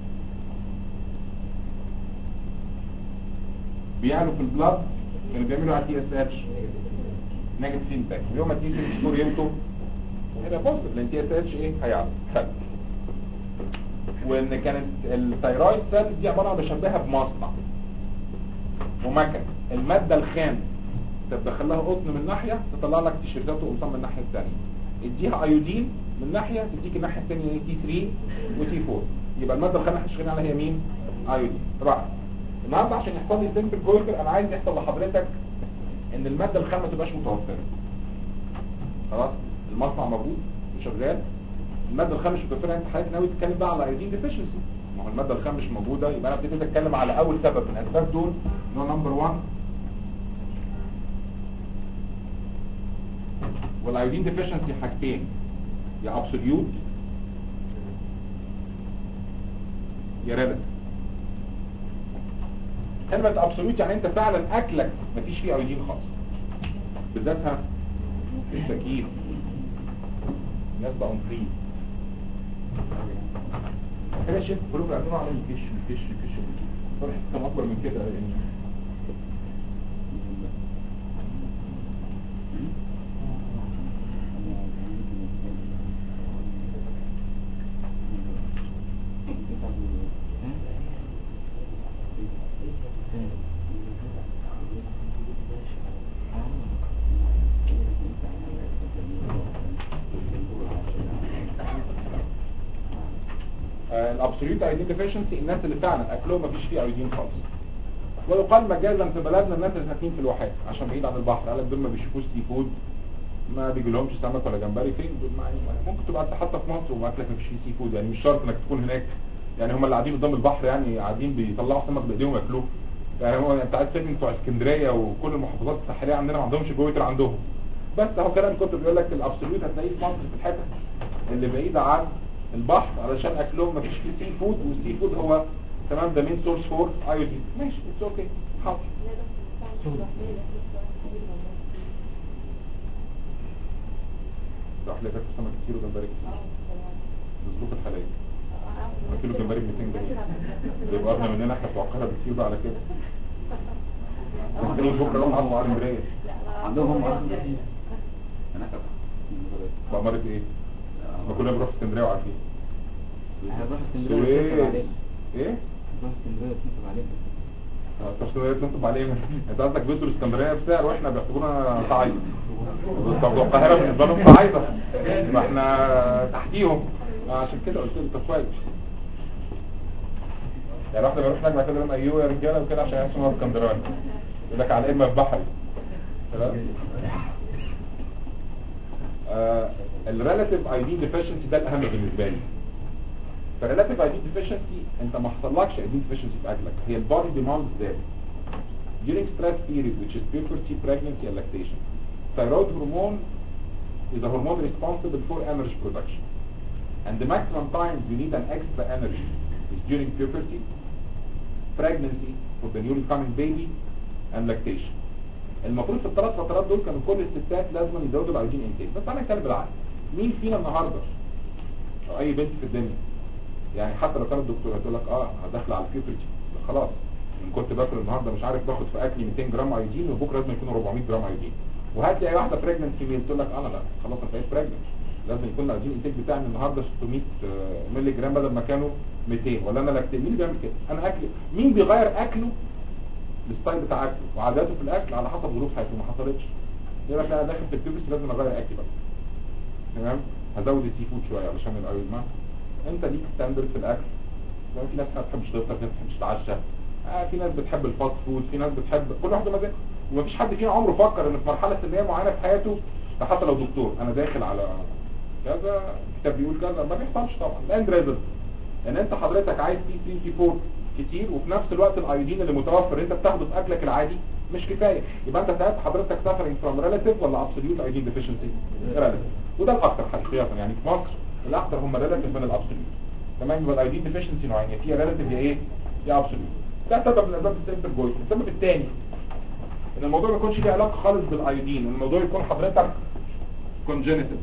بيعلوا في البلاد كانوا بيعملوا على تي اس اتش نيجاتيف فيدباك ويوم ما تي 3 4 يمتوا هيبقى بوزيتيف لان تي اس اتش ايه هيعلى حلو وان كانت الثيرويد سيلز دي عباره عن بشبهها بمصنع ومكن الماده الخام تدخل لها قطن من ناحيه تطلع لك تيشيرتات وقمصان من الناحيه الثانيه اديها ايودين من ناحيه تديك الناحيه الثانيه تي 3 وتي 4 يبقى الماده الخام اللي احنا شغالين عليها هي مين ايودين رائع النهارده عشان يحصل لي سيمبل جويتر انا عايز يحصل لحضرتك ان الماده الخام ما تبقاش متوفره خلاص المصنع موجود وشغال الماده الخام مش متوفره انت حضرتك ناوي تتكلم بقى على ايودين ديفيشنسي ما هو الماده الخام مش موجوده يبقى انا ابتديت اتكلم على اول سبب من الاسباب دول اللي هو نمبر 1 والايودين ديفيشنسي حاجتين يا ابسوليوت يا ريلاتيف كلمة ابسوليوت يعني انت فعلا اكلك مفيش فيه ايودين خالص بالذاتها السكين الناس بقوا فري كده شايف قلوب العيون عمال يكش يكش يكش فرح كان اكبر من كده يعني الابسوليوت ايودين ديفيشنسي الناس اللي فعلا اكلهم مفيش فيه ايودين خالص ويقال مجازا في بلدنا الناس اللي ساكنين في الواحات عشان بعيد عن البحر قال لك دول ما بيشوفوش سي فود ما بيجيلهمش سمك ولا جمبري فين دول ما ممكن تبقى انت حتى في مصر واكلك مفيش فيه سي فود يعني مش شرط انك تكون هناك يعني هم اللي قاعدين قدام البحر يعني قاعدين بيطلعوا سمك بايديهم ياكلوه يعني هو انت عايز تبني بتوع اسكندريه وكل المحافظات الساحليه عندنا ما عندهمش جويتر عندهم بس اهو كلام الكتب بيقول لك الابسوليوت هتلاقيه في مصر في الحتت اللي بعيده عن البحر علشان اكلهم مفيش فيه سي فود والسي فود هو تمام ده مين سورس فور ايودين ماشي اتس اوكي حاضر راح لك سمك كتير وجمبري كتير الظروف الحاليه كيلو جمبري ب 200 جنيه ده يبقى اغنى مننا احنا بتوع القاهره بكتير بقى على كده ممكن بكره نروح على اسكندريه عندهم انا بقى مرض ايه؟ ما كلنا بنروح اسكندريه وعارفين هنروح اسكندريه نتصل عليك ايه؟ هنروح اسكندريه نتصل عليك طب اسكندريه تنصب عليه انت قصدك بيدوا الاسكندريه بسعر واحنا بيعتبرونا صعايده طب بتوع القاهره بالنسبه لهم صعايده ما احنا تحتيهم عشان كده قلت له طب كويس يعني واحده بيروح هناك بعد كده يقول لهم ايوه يا رجاله وكده عشان يحسوا ان هو اسكندراني يقول لك على الامه البحري تمام الريلاتيف اي دي ديفيشنسي ده الاهم بالنسبه لي فالريلاتيف اي دي ديفيشنسي انت ما حصلكش اي دي ديفيشنسي في اكلك هي البودي ديماند زاد during stress period which is puberty pregnancy and lactation thyroid hormone is a hormone responsible for energy production and the maximum times you need an extra energy is during puberty pregnancy for the newly coming baby and lactation المفروض في الثلاث فترات دول كانوا كل الستات لازم يزودوا الايودين انتيك بس انا اتكلم بالعقل مين فينا النهارده او اي بنت في الدنيا يعني حتى لو كانت دكتوره تقول لك اه انا داخله على البيوبرتي خلاص ان كنت باكل النهارده مش عارف باخد في اكلي 200 جرام ايودين وبكره لازم يكونوا 400 جرام ايودين وهات لي اي واحده بريجننت فيميل تقول لك انا لا خلاص انا بقيت بريجننت لازم يكون الايودين انتيك بتاعي من النهارده 600 مللي جرام بدل ما كانوا 200 ولا انا لاكتين مين اللي بيعمل كده انا اكل مين بيغير اكله الستايل بتاع اكله وعاداته في الاكل على حسب ظروف حياته ما حصلتش يقول لك انا داخل في البيبرتي لازم اغير اكلي بقى تمام هزود السي فود شويه علشان الايود ما انت ليك ستاندرد في الاكل يعني في ناس ما بتحبش تفطر في ناس ما بتحبش تتعشى آه في ناس بتحب الفاست فود في ناس بتحب كل واحد مزاجه ومفيش حد فينا عمره فكر ان في مرحله سنيه معينه في حياته ده حتى لو دكتور انا داخل على كذا الكتاب بيقول كذا ما بيحصلش طبعا الاند ريزلت ان انت حضرتك عايز تي 34 كتير وفي نفس الوقت الايودين اللي متوفر انت بتاخده في اكلك العادي مش كفايه يبقى انت ساعات حضرتك سافرنج فروم ريلاتيف ولا ابسوليوت ايودين ديفيشنسي ريلاتيف وده الاكثر حقيقه يعني في مصر الاكثر هم ريلاتيف من الابسوليوت تمام يبقى الايودين ديفيشنسي نوعين يا فيها ريلاتيف يا ايه يا ابسوليوت ده سبب من اسباب السيمبل جويت السبب الثاني ان الموضوع ما يكونش ليه علاقه خالص بالايودين الموضوع يكون حضرتك كونجنيتال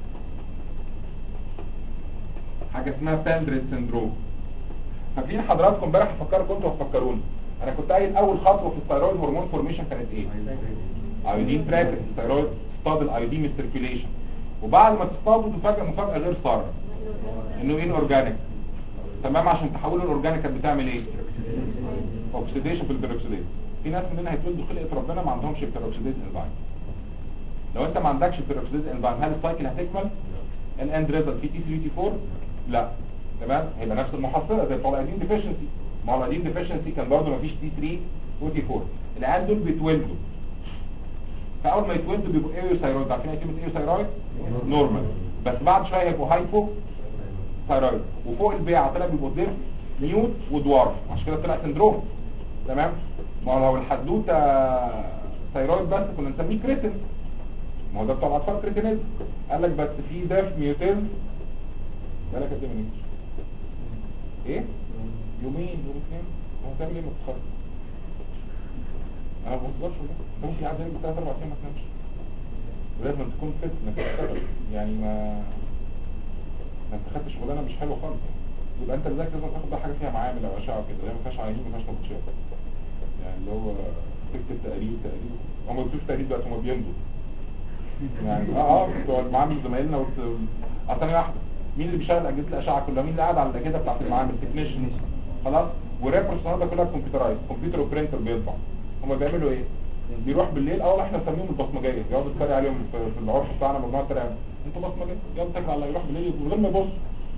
حاجه اسمها باندريت سيندروم فاكرين حضراتكم امبارح فكركم انتوا هتفكروني انا كنت قايل اول خطوه في الثيرويد هرمون فورميشن كانت ايه ايودين تراكت الثيرويد تصطاد الايودين من السيركيوليشن وبعد ما تصطادوا تفاجئ مفاجاه غير ساره انه ان اورجانيك تمام عشان تحوله الاورجانيك كانت بتعمل ايه اوكسيديشن في البيروكسيديز في ناس مننا هيتولدوا خلقه ربنا ما عندهمش البيروكسيديز انزيم لو انت ما عندكش البيروكسيديز انزيم هل السايكل هتكمل الاند ريزلت في تي 3 تي 4 لا تمام هيبقى نفس المحصله زي بتوع الايدين ديفيشنسي ما هو الايدين ديفيشنسي كان برضه مفيش تي 3 وتي 4 العيال دول بيتولدوا فاول ما يتولدوا بيبقوا ايو ثايرويد عارفين ايه كلمه ايو ثايرويد نورمال بس بعد شويه يبقوا هايبو ثايرويد وفوق البيعه طلع بيبقوا ضيف ميوت ودوارف عشان كده طلع سندروم تمام ما هو لو الحدوته ثيرويد بس كنا نسميه كريتين ما هو ده بتاع الاطفال كريتينيزم قال لك بس في داف ميوتيزم بالك قد ايه من ايه يومين يوم اثنين هو هتعمل ايه ما تتخرج انا ما بهزرش والله انت ممكن قاعد هنا ثلاث اربع ايام ما تنامش ولازم تكون فت انك تشتغل يعني ما ما انت خدت شغلانه مش حلوه خالص يعني يبقى انت لذلك لازم تاخد بقى حاجه فيها معامل او اشعه كده زي ما فيهاش عيانين ما فيهاش نبطشات يعني اللي هو تكتب تقرير تقرير هم ما بيكتبوش تقرير دلوقتي هم بيمضوا يعني اه اه بتوع المعامل زمايلنا وت... اصل ثانيه واحده مين اللي بيشغل اجهزه الاشعه كلها مين اللي قاعد على الاجهزه بتاعت المعامل تكنيشن خلاص والريبورتس النهارده كلها كمبيوترايز كمبيوتر وبرينتر بيطبع هم بيعملوا ايه بيروح بالليل اه احنا نسميهم البصمجيه يقعدوا يتريق عليهم في في العرف بتاعنا مجموعه تريق عليهم. انتوا بصمجيه يقعد تاكل على يروح بالليل من غير ما يبص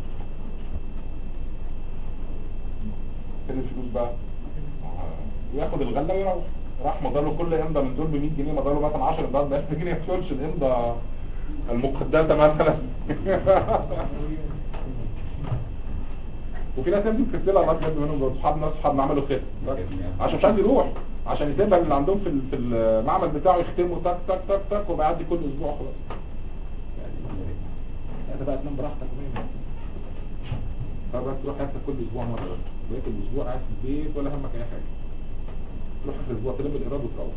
فين الفلوس بقى آه، وياخد الغله ويروح راح مضى له كل امضى من دول ب 100 جنيه مضى له مثلا 10 امضاء ب 1000 جنيه ما ياكلش الامضى المقدسه مثلا وفي ناس يمكن كسلها الله بجد منهم اصحابنا اصحابنا عملوا خير عشان مش عايز يروح عشان يسيبها اللي عندهم في ال- في المعمل بتاعه يختموا تك تك تك تك وبيعدي كل اسبوع خلاص يعني انت بقى تنام براحتك وين فبس تروح حتى كل اسبوع مره بس بقيت الاسبوع قاعد في البيت ولا همك اي حاجه تروح اخر الاسبوع تلم الايراد وتروح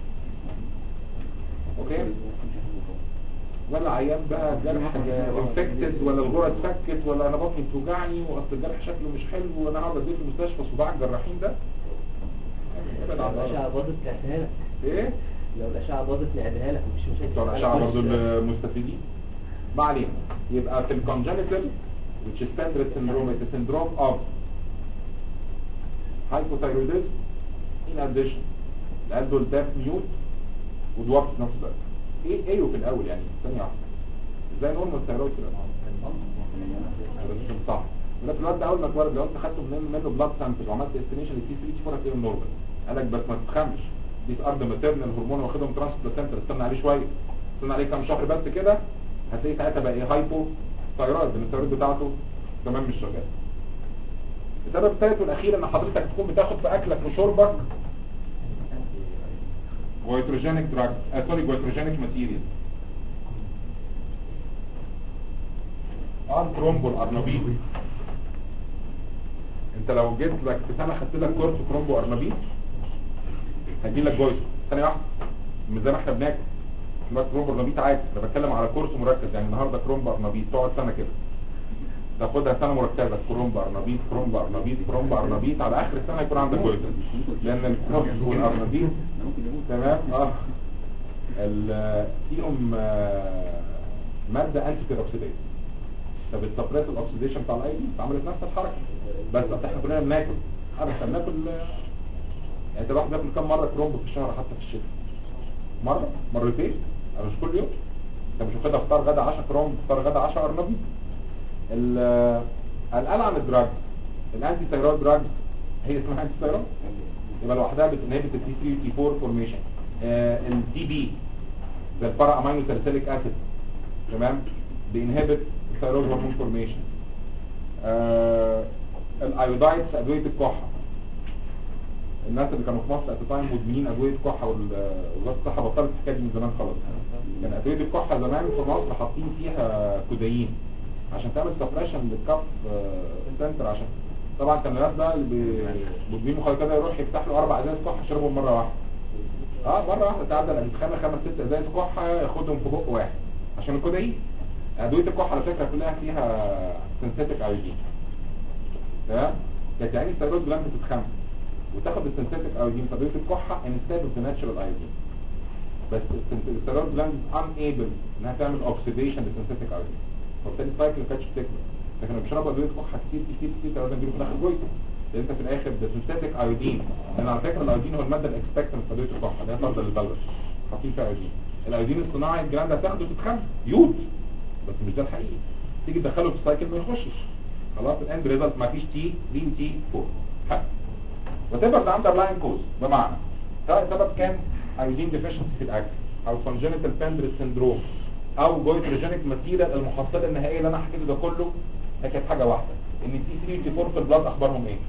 اوكي ولا عيان بقى جرح انفكتد ولا الغرز فكت ولا انا بطني بتوجعني واصل الجرح شكله مش حلو وانا هقعد اديه في المستشفى صباع الجراحين ده ابعد عن لو الأشعة الأرض. باظت نعدها لك ايه لو الأشعة باظت نعدها لك مفيش مشاكل بتوع الاشعه برضه المستفيدين ما علينا يبقى في الكونجنتال which is standard syndrome is a syndrome of hypothyroidism in addition لقال دول داف ميوت ودوارف في نفس الوقت ايه ايه في الاول يعني ثانيه واحده ازاي نورمال ثايرويد في الانعام صح ولا في الوقت ده اول ما اتولد لو انت خدته منه منه بلاد سامبل وعملت استيميشن للتي 3 تي 4 هتلاقيهم نورمال قال لك بس ما تتخمش دي ارض ماتيرنال هرمون واخدهم ترانس بلاسنتر استنى عليه شويه استنى عليه كام شهر بس كده هتلاقي ساعتها بقى ايه هايبو ثايرويد لان الثايرويد بتاعته كمان مش شغال السبب الثالث والاخير ان حضرتك تكون بتاخد في اكلك وشربك جويتروجينيك دراج سوري جويتروجينيك ماتيريال اه ترومبو الارنبيط انت لو جيت لك في سنه خدت لك كورس ترومبو ارنبيط هيجي لك جويترو ثانيه واحده مش زي ما احنا بناكل دلوقتي كرومبو ارنبيط عادي انا بتكلم على كورس مركز يعني النهارده كرومبو ارنبيط تقعد سنه كده تاخدها سنه مركزه كرومبو ارنبيط كرومبو ارنبيط كرومبو ارنبيط على اخر السنه يكون عندك جويترو لان الكرومبو والارنبيط تمام اه ال- فيهم آه، ماده انتي اوكسيديز فبتسبريس الاكسيديشن بتاع الاي دي عملت نفس الحركه بس أصل احنا كلنا بناكل عارف احنا بناكل آه، يعني انت الواحد بياكل كام مره كرومبو في الشهر حتى في الشتاء مره مرتين انا مش كل يوم انت مش واخدها فطار غدا عشاء كرومبو فطار غدا عشاء ارنبي ال- القلق عن الدراجز الانتي ثايرويد دراجز هي اسمها انتي ثايرويد يبقى لوحدها بتنهبت التي 3 تي 4 فورميشن التي بي زي البارا امينو ساليسيليك اسيد تمام بينهبت الثايرويد هرمون فورميشن الايودايد في ادويه الكحه الناس اللي كانوا في مصر ات تايم مدمنين ادويه كحه ووزاره الصحه بطلت الحكايه دي من زمان خلاص كان ادويه الكحه زمان في مصر حاطين فيها كودايين عشان تعمل سبريشن للكف سنتر عشان طبعا كان الناس ده اللي بي- مدمنين مخدرات ده يروح يفتح له اربع ازاز كحه يشربهم مره واحده اه مره واحده تعدى الامتحان خمس ست ازاز كحه ياخدهم في بق واحد عشان الكودايين ادويه الكحه على فكره كلها فيها سنتيتك ايودين تمام كانت يعني الثيرويد جلاند بتتخمم وتاخد السنتيتك ايودين في ادويه الكحه انستاد اوف ذا ناتشرال ايودين بس الثيرويد جلاند ان ايبل انها تعمل اوكسيديشن للسنتيتك ايودين فبالتالي السايكل ما كانتش بتكمل لكن لما بيشربوا ادويه كحه كتير كتير كتير تقريبا بيجيبوا في الاخر جويته لان انت في الاخر ده سنتيتك ايودين لان على فكره الايودين هو الماده الاكسبكتنت في ادويه الكحه اللي هي فرد للبلبس حاطين فيها ايودين الايودين الصناعي الجلاند هتاخده تتخمم يود بس مش ده الحقيقي تيجي تدخله في السايكل ما يخشش خلاص الاند ريزلت ما فيش تي 3 تي 4 وتبقى ده اندرلاين كوز بمعنى سواء سبب كان ايودين ديفيشنسي في الاكل او كونجنتال بندرس سندروم او جويتروجينيك ماتيريال المحصله النهائيه اللي انا حكيته ده كله هي كانت حاجه واحده ان التي 3 والتي 4 في البلاد اخبارهم ايه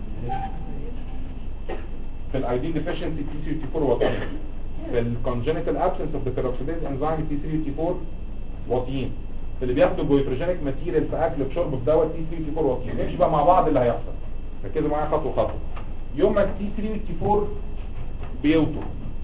في الايودين ديفيشنسي تي 3 والتي 4 واطيين في الكونجنتال ابسنس اوف ذا كاروكسيديز انزيم تي 3 والتي 4 واطيين في اللي بياخدوا جويتروجينيك ماتيريال في اكل في شرب في دواء تي 3 والتي 4 واطيين نمشي بقى مع بعض اللي هيحصل ركزوا معايا خطوه خطوه يوم ما التي 3 والتي 4 بيوطوا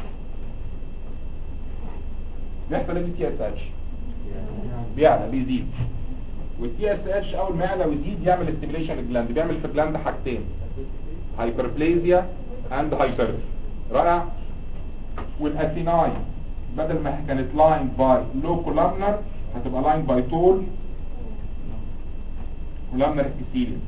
بيحصل ايه تي اس اتش بيعلى بيزيد والتي اس اتش اول ما يعلى ويزيد يعمل ستيميليشن الجلاند بيعمل في الجلاند حاجتين هايبربليزيا اند هايبر رائع والاثيناي بدل ما كانت لاين باي لو كولامنر هتبقى لاين باي تول كولامنر epithelium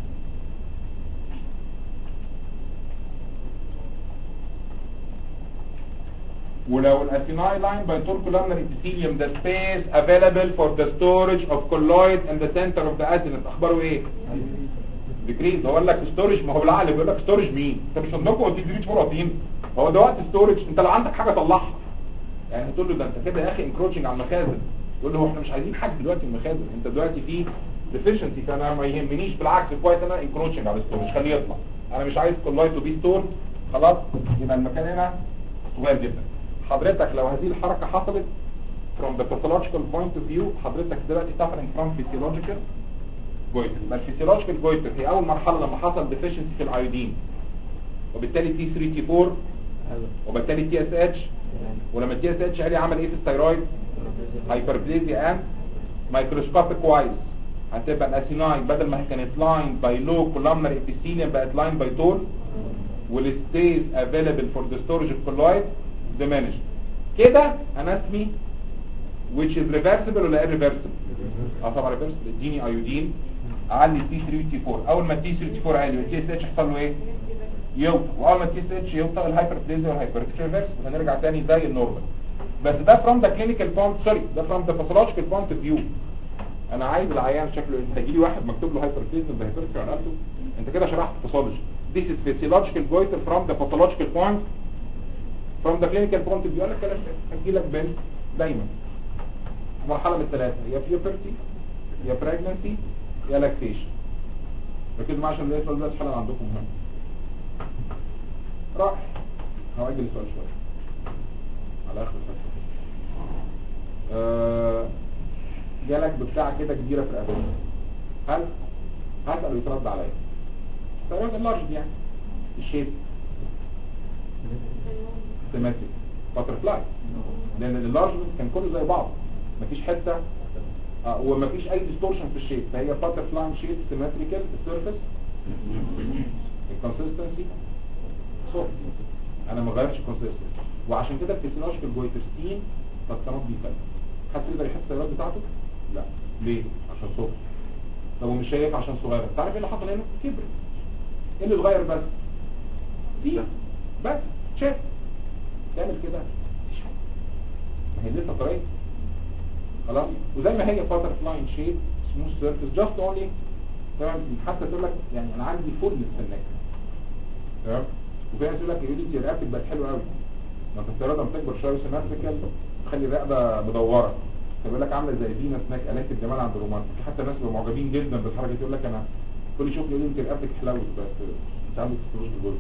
ولو الاثيناي لاين باي تول كولامنر epithelium the space available for the storage of colloid in the center of the acinus اخباره ايه ديكريز هو قال لك ستورج ما هو بالعقل بيقول لك ستورج مين انت مش عندكم قلت لي بروتين هو ده وقت ستورج انت لو عندك حاجه طلعها يعني تقول له ده انت كده يا اخي انكروتشنج على المخازن يقول له هو احنا مش عايزين حاجه دلوقتي من المخازن انت دلوقتي في ديفيشنسي فانا ما يهمنيش بالعكس كويس انا انكروتشنج على الستورج خليه يطلع انا مش عايز كولايت تو بي ستور خلاص يبقى المكان هنا صغير جدا حضرتك لو هذه الحركه حصلت from the pathological point of view حضرتك دلوقتي suffering from physiological جويتر يبقى الفسيولوجيكال جويتر هي اول مرحله لما حصل ديفيشنسي في الايودين وبالتالي تي 3 تي 4 وبالتالي تي اس اتش ولما التي اس اتش عمل ايه في الثيرويد هايبربليزيا اند مايكروسكوبيك وايز هتبقى الاسيناين بدل ما كانت لاين باي لو كولامنر ابيثيليوم بقت لاين باي تول والستيز افيلبل فور ذا ستورج اوف كولويد diminished كده انا اسمي which is reversible ولا irreversible اه طبعا reversible اديني ايودين اعلي تي 3 وتي 4 اول ما التي 3 وتي 4 عالي والتي اس اتش يحصل له ايه يوطى واول ما التي اس اتش يوطى الهايبربليزيا والهايبرتيك ريفرس وهنرجع تاني زي النورمال بس ده from the clinical point سوري ده from the pathological point of view انا عايز العيان شكله انت هيجي لي واحد مكتوب له هايبربليزيا وهايبرتيك عنالته انت كده شرحت باثولوجي this is physiological goiter from the pathological point from the clinical point of view انا الكلام ده هتجي لك بنت دايما مرحلة من الثلاثة يا puberty يا pregnancy يا lactation ركزوا معايا عشان ده دلوقتي حالا عندكم مهم راح هواجه السؤال شوية على اخر الفصل آه جالك بتاع كده كبيرة في الأبد هل هسأل ويترد عليا سواء اللارج يعني الشيب سيمتريك باترفلاي لان اللارج كان كله زي بعض مفيش حته آه ومفيش اي ديستورشن في الشيب فهي باترفلاي شيب سيمتريكال السيرفيس الكونسستنسي صوت انا ما غيرتش الكونسستنسي وعشان كده الفسيولوجيكال جويتر سين فالتنط بيفرق حد يقدر يحس السيارات بتاعته لا ليه عشان صوت طب ومش شايف عشان صغيره انت عارف ايه اللي حصل هنا كبر ايه اللي اتغير بس سين بس شايف تعمل كده مفيش حاجه ما هي لسه طريه خلاص وزي ما هي باتر فلاين شيب سموث سيرفيس جاست اونلي تمام حتى تقول لك يعني انا عندي فولنس في النك تمام وفي ناس يقول لك اليوديتي رقبتك بقت حلوه قوي ما انت السياره لما بتكبر شويه سيمتريكال تخلي الرقبه مدوره فبيقول لك عامله زي فينس ناك الات الجمال عند الرومان في حتى ناس بيبقوا معجبين جدا بالحركه دي يقول لك انا كل شوف اليوديتي رقبتك حلوه بس انت عندك فلوس الجول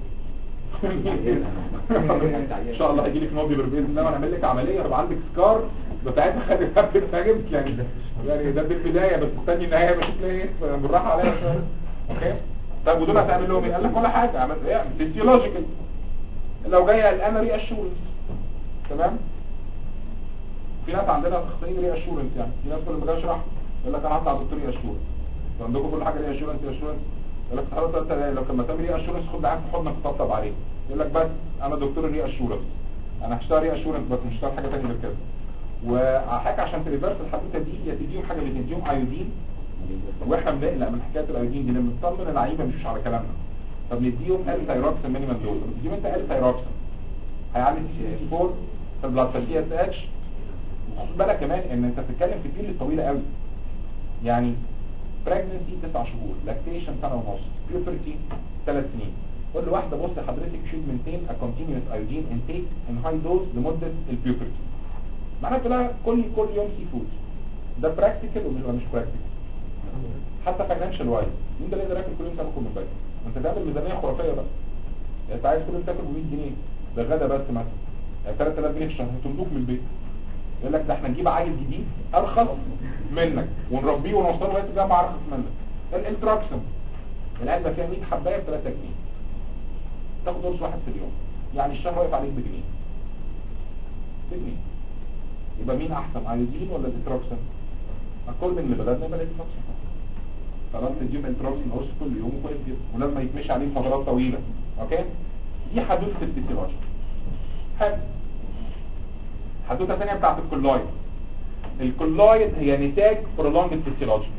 ان شاء الله هيجي لك نوبل باذن الله ونعمل لك عمليه يبقى عندك سكار بتاعتها خلي بالك تعجبك يعني يعني ده بالبدايه بس استني النهايه بشوف ايه بالراحه عليا شويه اوكي طب ودول هتعمل لهم ايه قال لك ولا حاجه عملت ايه فيسيولوجيكال لو جايه قلقانه ري اشورنس تمام في ناس عندنا تخصصين ري اشورنس يعني في ناس كل ما جاي يشرح يقول لك انا هطلع دكتور ري اشورنس عندكم كل حاجه ري اشورنس ري اشورنس يقول لك حضرتك انت لو كان تعمل ري اشورنس خد معاك في حضنك تطبطب عليه يقول لك بس انا دكتور ري اشورنس انا هشتغل ري اشورنس بس مش هشتغل حاجه ثانيه غير كده وحاجه عشان تريفرس الحدوته دي يا تديهم حاجه اللي تديهم ايودين واحنا بنقلق من حكايه الايودين دي لما نطمن اللعيبه مش على كلامنا طب نديهم ال تايروكسين مينيمال دوز نديهم انت ال تايروكسين هيعلي تي سي 4 في البلاد فالتي اس اتش خد بالك كمان ان انت بتتكلم في بيريد طويله قوي يعني pregnancy 9 شهور لاكتيشن سنه ونص puberty 3 سنين قول لواحده بص حضرتك should maintain a continuous iodine intake in high dose لمده البيوبرتي معناته كلها كل كل يوم سي فود ده براكتيكال ولا مش براكتيكال حتى فاينانشال وايز مين ده اللي يقدر ياكل كل يوم سمك ومبارك انت تعمل ميزانيه خرافيه بقى يعني انت عايز كل يوم تاكل ب 100 جنيه ده غدا بس مثلا يعني 3000 جنيه في الشهر هتملوك من البيت يقول لك ده احنا نجيب عيل جديد ارخص منك ونربيه ونوصله لغايه الجامعه ارخص منك الالتراكسون العلبه فيها 100 حبايه ب 3 جنيه تاخد قرص واحد في اليوم يعني الشهر واقف عليك بجنيه بجنيه يبقى مين احسن ايودين ولا ديتروكسين كل من اللي بلدنا يبقى ديتروكسين خلاص تديهم انتروكسين قرص كل يوم وكويس جدا ولما يتمشي عليه فترات طويله اوكي دي حدوثه الفسيولوجي حلو حدوته ثانيه بتاعت الكولويد الكولويد هي نتاج prolonged فسيولوجي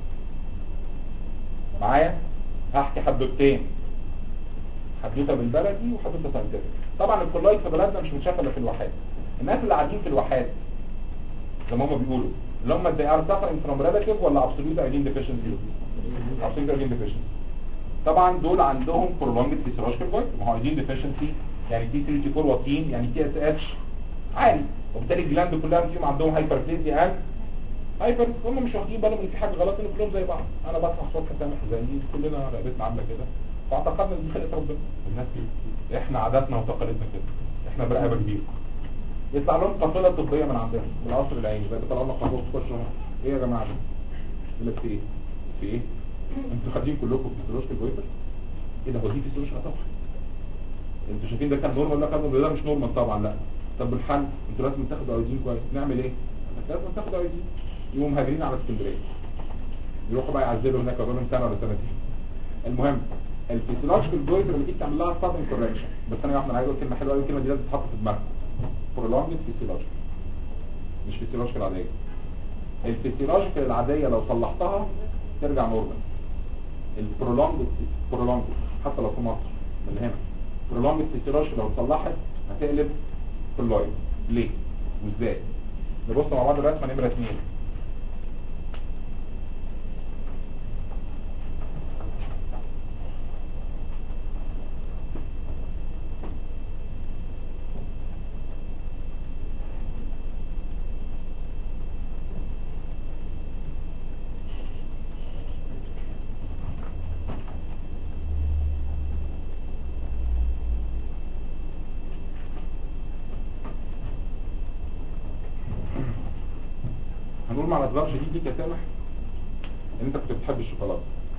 معايا هحكي حدوتين حدوته بالبلدي وحدوته ساينتفك طبعا الكولويد في بلدنا مش متشافه الا في الواحات الناس اللي قاعدين في الواحات زي ما هم بيقولوا اللي هم they are suffering from relative ولا absolute iodine deficiency absolute iodine deficiency طبعا دول عندهم prolonged physiological void ما هو iodine deficiency يعني تي 34 واطيين يعني تي اس اتش عالي وبالتالي الجلاند كلها فيهم عندهم هايبربليزيا and هايبر هم مش واخدين بالهم ان في حاجه غلط ان كلهم زي بعض انا بصحى الصبح سامح زي كلنا رقبتنا عامله كده فاعتقدنا ان دي خلقه ربنا الناس كده احنا عاداتنا وتقاليدنا كده احنا برقبه كبيره يطلع لهم قافله طبيه من عندنا من القصر العيني زي بيطلع لنا قافله تخش ايه يا جماعه ده يقول لك في ايه في ايه انتوا خارجين كلكم في فيزيولوجيا الفايبر ايه ده هو دي فيزيولوجيا طبعا انتوا شايفين ده كان نورمال ولا كان نورمال؟ ده مش نورمال طبعا لا طب الحل انتوا لازم تاخدوا ايودين كويس نعمل ايه لازم تاخدوا ايودين يقوموا مهاجرين على اسكندريه يروحوا بقى يعزلوا هناك بقى لهم سنه ولا سنتين المهم الفيسيولوجيكال جويتر لما تيجي تعمل لها سادن كوركشن بس انا يا احمد عايز اقول كلمه حلوه قوي الكلمه دي لازم تتحط في دماغك prolonged physiological مش physiological العاديه الفيسيولوجيكال العاديه لو صلحتها ترجع نورمال البرولونج برولونج حتى لو في مصر من هنا برولونج فيسيولوجيكال لو اتصلحت هتقلب كلويد ليه وازاي نبص مع بعض الرسمه نمره 2 هنقول مع الاسباب شديد ليك يا سامح ان انت كنت بتحب الشوكولاته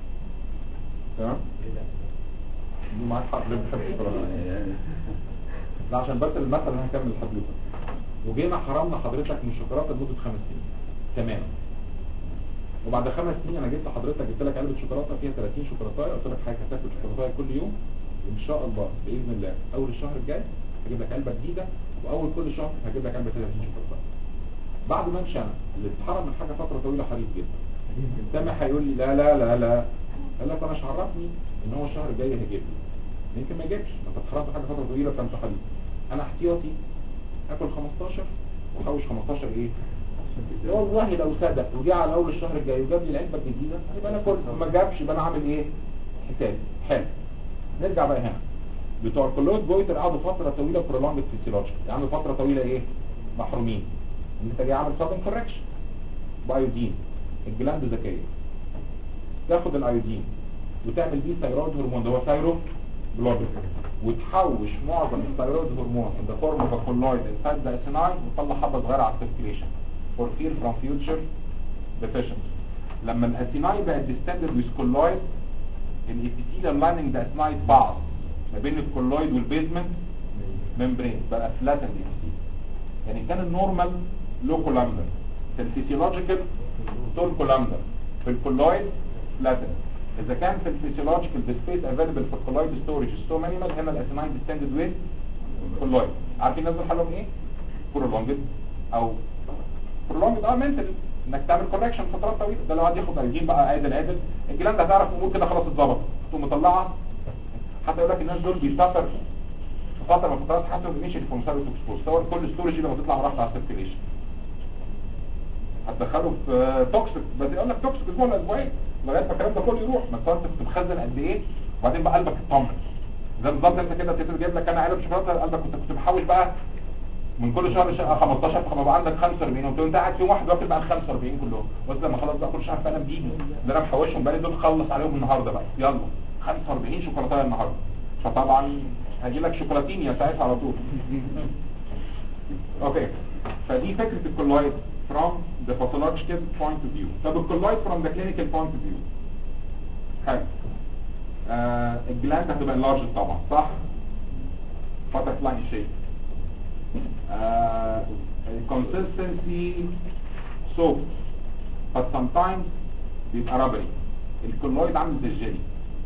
تمام دي معاك حق ليه بتحب الشوكولاته لا عشان بس المثل اللي هنكمل الحدوته وجينا حرمنا حضرتك من الشوكولاته لمده خمس سنين تمام وبعد خمس سنين انا جبت لحضرتك جبت لك علبه شوكولاته فيها 30 شوكولاته قلت لك حضرتك هتاكل شوكولاته كل يوم ان شاء الله باذن الله اول الشهر الجاي هجيب لك علبه جديده واول كل شهر هجيب لك علبه 30 شوكولاته بعد ما امشي انا اللي اتحرم من حاجه فتره طويله حريص جدا سامح هيقول لي لا لا لا لا قال لك انا مش عرفني ان هو الشهر الجاي هيجيب لي يمكن ما يجيبش ما انت اتحرمت حاجه فتره طويله فانت حريص انا احتياطي اكل 15 واحوش 15 ايه والله لو صدق وجه على اول الشهر الجاي وجاب لي العلبه الجديده يبقى انا كل ما جابش يبقى انا عامل ايه حسابي حلو نرجع بقى هنا بتوع الكلويد بويتر قعدوا فتره طويله برولونج فيسيولوجي يعني فتره طويله ايه محرومين انت جاي عامل سادن كوركشن بايودين الجلاند ذكيه تاخد الايودين وتعمل بيه ثايرويد هرمون ده هو ثايرو جلوبين وتحوش معظم الثايرويد هرمون in the form of a colloid inside the acinine وتطلع حبه صغيره على السيركيليشن for fear from future deficiency لما الاسيناين بقت distended with colloid الابيثيليال lining the acinine باص ما بين الكولويد والبيزمنت ممبرين بقى flattened epithelium يعني كان النورمال لو كولامدر في الفيسيولوجيكال تول كولامدر في الكولويد فلاتن اذا كان في الفيسيولوجيكال the space available for colloid storage is so minimal هنا الاسيناين distended with colloid عارفين نازل حلهم ايه prolonged او prolonged اه mental انك تعمل كوركشن فترات طويله ده لو قعد ياخد الجين بقى عادل عادل الجلاند هتعرف امور كده خلاص اتظبطت تقوم مطلعها حتى يقول لك الناس دول بيسافر في فتره من الفترات حتى الانيشال فورمسال اكسبوز تصور كل ستورج لما تطلع راحت على السيركيليشن هتدخله في توكسيك بس يقول لك توكسيك اسبوع ولا اسبوعين لغايه ما الكلام ده كله يروح ما تصور انت كنت مخزن قد ايه وبعدين بقى قلبك يطمن زي بالظبط انت كده تقدر جايب لك انا علب شوكولاته قلبك كنت كنت بحاول بقى من كل شهر شقه 15 فبقى عندك 45 وانت انت قاعد فيهم واحد واكل بقى ال 45 كلهم بس لما خلاص بقى كل شهر فعلا بيجي ده انا محوشهم بقالي دول خلص عليهم النهارده بقى يلا 45 شوكولاته النهارده فطبعا هجي لك شوكولاتين يا ساعتها على طول اوكي فدي فكره الكولويد from the pathological point of view طب الكولويد from the clinical point of view حلو آه الجلاند هتبقى enlarged طبعا صح butterfly shape uh, consistency soft but sometimes بيبقى ربري الكولويد عامل زي الجيلي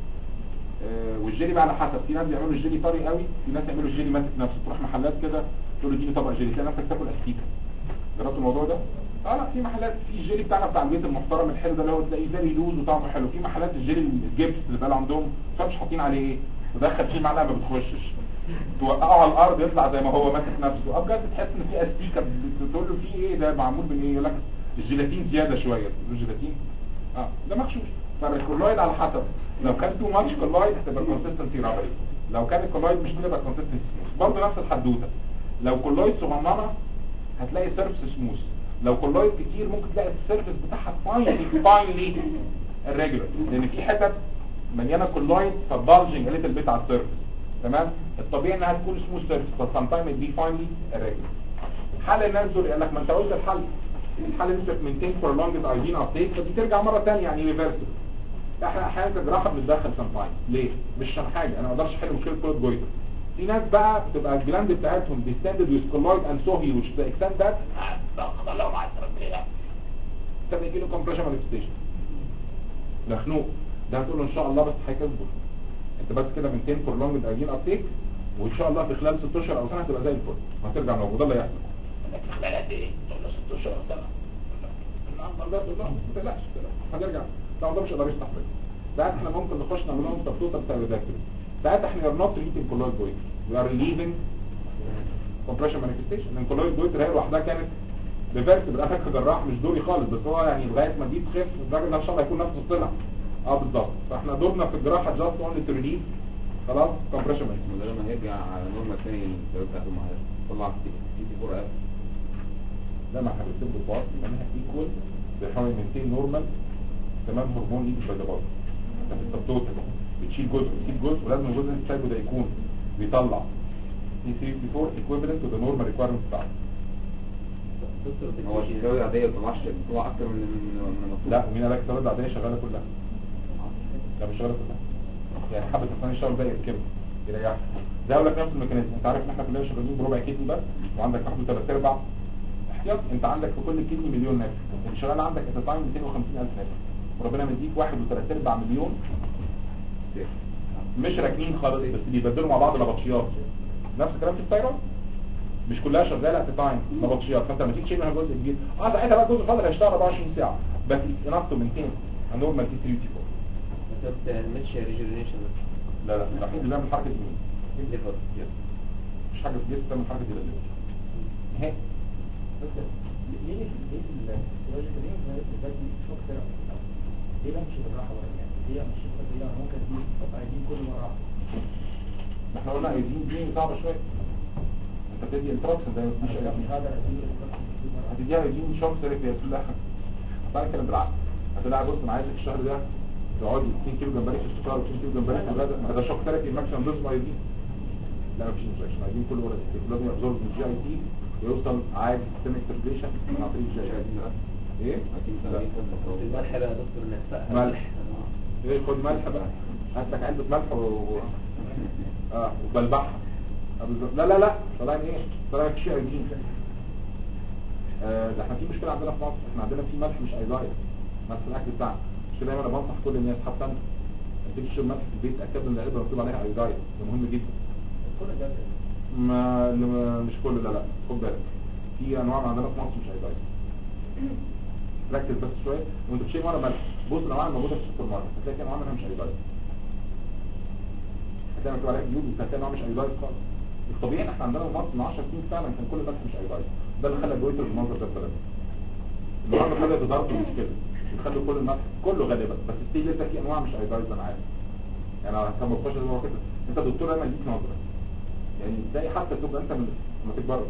آه، والجيلي بقى على حسب في ناس بيعملوا الجيلي طري قوي في ناس يعملوا الجيلي ماسك نفسه تروح محلات كده تقول له اديني طبق جيلي تلاقي نفسك تاكل استيكه جربت الموضوع ده؟ اه لا في محلات في الجيلي بتاعنا بتاع البيت المحترم الحلو ده اللي هو تلاقيه فيري لوز وطعمه حلو في محلات الجيلي الجبس اللي بقى عندهم مش حاطين عليه ايه ودخل فيه معلقه ما بتخشش توقعه على الارض يطلع زي ما هو ماسك نفسه اه بجد تحس ان في استيكه بتقول له في ايه ده معمول من ايه يقول لك الجيلاتين زياده شويه تقول له جيلاتين اه ده مغشوش فالكولويد على حسب لو كان تو ماتش كولويد هتبقى كونسيستنسي رابري لو كان الكولويد مش كده يبقى كونسيستنسي سموث برضه نفس الحدوته لو كولويد صغننه هتلاقي سيرفس سموث لو كولويد كتير ممكن تلاقي السيرفس بتاعها فاينلي فاينلي الريجولار لان في حتت مليانه كولويد فبالجنج a little bit على السيرفس تمام الطبيعي انها تكون سموث سيرفس بس sometimes it be finally irregular حل الناس دول قال لك ما انت قلت الحل الحل ان انت تمنتين فور لونج ايدين ابديت فدي ترجع مره ثانيه يعني ريفرسل احنا احيانا الجراحه بنتدخل سام تايمز ليه مش عشان حاجه انا ما اقدرش احل مشكله كلود جويتر في ناس بقى بتبقى الجلاند بتاعتهم ديستندد ويز كولويد اند سو هيوج ذا اكسنت ذات الله مع السلامه طب يجي له كومبريشن مانيفستيشن مخنوق ده هتقول له ان شاء الله بس هيكبر انت بس كده من 10 فور لونج ايدين ابديت وان شاء الله في خلال 6 اشهر او سنه هتبقى زي الفل وهترجع موجود ده اللي هيحصل في خلال قد ايه؟ تقول له 6 اشهر او سنه النهارده ده لا ما تقلقش ما تقلقش. هنرجع لا ده مش قادر يستحمل ساعات احنا ممكن نخش نعمل لهم سبتوتا بتاع الريدكتوري ساعات احنا ار نوت ريليفنج كولويد بوينت وي ار ريليفنج كومبريشن مانيفستيشن لان كولويد بوينت هي لوحدها كانت ريفرس بالافك جراح مش دوري خالص بس هو يعني لغايه ما دي تخف الراجل ده ان شاء الله هيكون نفسه طلع اه بالظبط فاحنا دورنا في الجراحه جاست اونلي تو ريليف خلاص كومبريشن مانيفستيشن وده لما هيرجع على نورمال تاني لو بتاعته معاه طلع سي تي 4 اف ده ما هنسيب الباص منها ايكوال بيحاول يمنتين نورمال تمام هرمون ايد باي باص ده في السبتوتال بتشيل جزء بتسيب جزء ولازم الجزء اللي سايبه ده يكون بيطلع دي 3 4 equivalent to the normal requirements بتاعته دكتور هو الشكاوي العادية ما بتطلعش بتطلع أكتر من من من المطلوب لا ومين قال لك السواد العاديه شغاله كلها لا مش شغاله كلها يعني حبه ثاني الشهر ده يركبه يريحها ده اقول لك نفس الميكانيزم انت عارف ان احنا كلنا شغالين بربع كيدني بس وعندك واحد وثلاث ارباع احتياط انت عندك في كل كيدني مليون نفس انت شغال عندك ات تايم 250000 نفس وربنا مديك واحد وثلاث ارباع مليون مش راكنين خالص بس بيبدلوا مع بعض نبطشيات نفس الكلام في الثايرويد مش كلها شغاله ات تايم نبطشيات فانت لما تيجي تشيل منها جزء كبير اه ساعتها بقى الجزء الفاضل هيشتغل 24 ساعه بس اتس انف تو مينتين نورمال تي 3 ما بتعملش ريجنريشن لا لا الوحيد اللي بيعمل حركه يمين الليفر يس مش حاجه في جسم تعمل حركه الى الليفر نهائي دكتور ليه ليه السيولوجيكال ليه ما بالذات دي شوك ثيرابي ليه بقى مش بالراحه ولا يعني ليه مش الطبيعه ممكن دي تبقى عايزين كل مره واحدة؟ ما احنا قلنا عايزين دي صعبه شويه انت بتدي انتراكشن ده مش أنا مش هقدر اديله الانستراكشن كل مره هتديها عايزين شوك ثيرابي يا سلاح هتعمل كده بالعقل هتلاقي بص انا عايزك الشهر ده تقعدي 2 كيلو جمبري في الفطار و 2 كيلو جمبري في الغداء ما ده شوك ثيرابي ماكسيمم دوز عايزين لا مفيش انتراكشن عايزين كل ورا لازم يابزورب من الجي اي تي ويوصل عادي سيستميك سيركيليشن عن طريق الجي اي تي ايه؟ لا. الملح بقى يا دكتور نحرقها ملح ايه خد ملح بقى هات لك علبه ملح و اه وبلبعها آه، بالظبط. لا لا لا طالعين ايه طالعين شيء عايزين آه ده احنا في مشكله عندنا في مصر احنا عندنا في ملح مش ايلايز ملح في الاكل بتاعنا مش كده دايما انا بنصح كل الناس حتى انت لما تيجي تشرب ملح في البيت تاكد ان العلبه مكتوب عليها ايلايز ده مهم جدا كل ده ما لما- مش كل لا لا خد بالك في انواع عندنا في مصر مش ايلايز ركز بس شويه وانت بتشيل مره ملح بص الانواع الموجوده في السوبر ماركت هتلاقي في انواع منها مش ايلايز هتلاقي مكتوب عليها جيوب وهتلاقي انواع مش ايلايز خالص الطبيعي ان احنا عندنا في مصر من 10 سنين فعلا كان كل الملح مش ايلايز ده اللي خلى جويتر المنظر ده بثلاثه النهارده خلى بضرب مش كده بيخلوا كل الملح كله غالبا بس ستيل لسه في انواع مش ايلايز انا عارف يعني انا كان بخش هو كده انت دكتور انا ليك نظره يعني تلاقي حتى تبقى انت من لما تكبر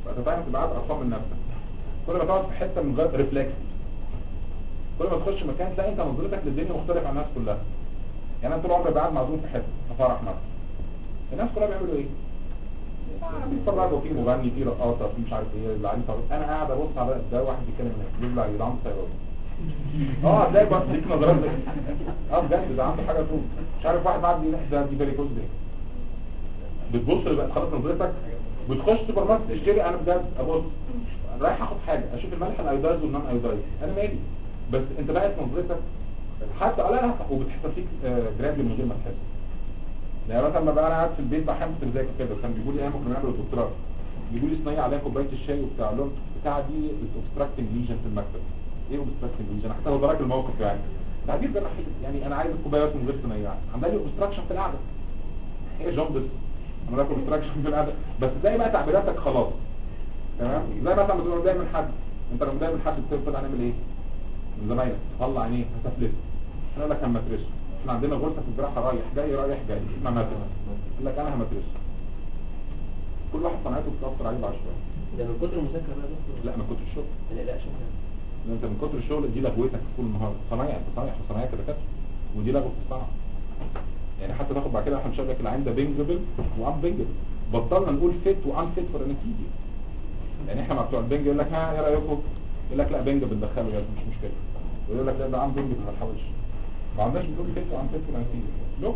فتتعلم تبقى قاعد قرفان من نفسك كل ما تقعد في حته من غير ريفلكس كل ما تخش مكان تلاقي انت نظرتك للدنيا مختلفه عن الناس كلها يعني انا طول عمري قاعد معزوم في حته في فرح مثلا الناس كلها بيعملوا ايه؟ آه، بيتفرجوا في مغني في رقاصه في مش عارف ايه اللي عليه طريق انا قاعد ابص على ده واحد بيتكلم هناك بيقول له يا عم سيارات اه هتلاقي بقى ليك نظرات زي اه بجد ده عنده حاجه طول مش عارف واحد معدي يلاقي ده دي باريكوز ليه بتبص بقى خلاص نظرتك بتخش سوبر ماركت تشتري انا بجد ابص رايح اخد حاجه اشوف الملح الايودايز والنون ايودايز انا مالي بس انت بقت نظرتك حتى لا وبتحصل فيك جرادي من غير ما تحس يعني مثلا لما بقى انا قاعد في البيت بقى كنت بذاكر كده كان بيقول لي ايام ما كنا بنعمل الدكتوراه بيقول لي صينيه عليها كوبايه الشاي وبتاع له بتاع دي اوبستراكتنج ليجن في المكتب ايه اوبستراكتنج ليجن حتى لو دراك الموقف يعني تعبير ده يعني انا عايز الكوبايات من غير صينيه يعني عامله لي اوبستراكشن في القعده هي جوندس عامله لك اوبستراكشن في القعده بس تلاقي بقى تعبيراتك خلاص تمام زي مثلا بتبقى متضايق من حد انت لو متضايق من حد بتفضل هنعمل ايه من زمايلك طلع عينيه هتفلت انا اقول لك همترسه احنا عندنا غرفه في الجراحه رايح جاي رايح جاي اسمها ماترس يقول لك انا همترسه كل واحد صنعته بتاثر عليه بعشوائي ده من كتر المذاكره بقى يا دكتور لا من كتر الشغل ما نقلقش منها. لأن انت من كتر الشغل دي لغوتك طول النهار صنايع انت صنايع في صنايع كده كده ودي لغوه في الصنعه يعني حتى تاخد بعد كده احنا مش هقول لك العين ده بينجبل وان بينجبل بطلنا نقول فيت وان فيت فور انستيزيا يعني احنا مع بتوع البنج يقول لك ها ايه رايكم يقول لك لا بنج بندخله يا مش مشكله ويقول لك لا ده عم بنج ما تحاولش ما عندناش بنقول فيت وان فيت فور انستيزيا لوك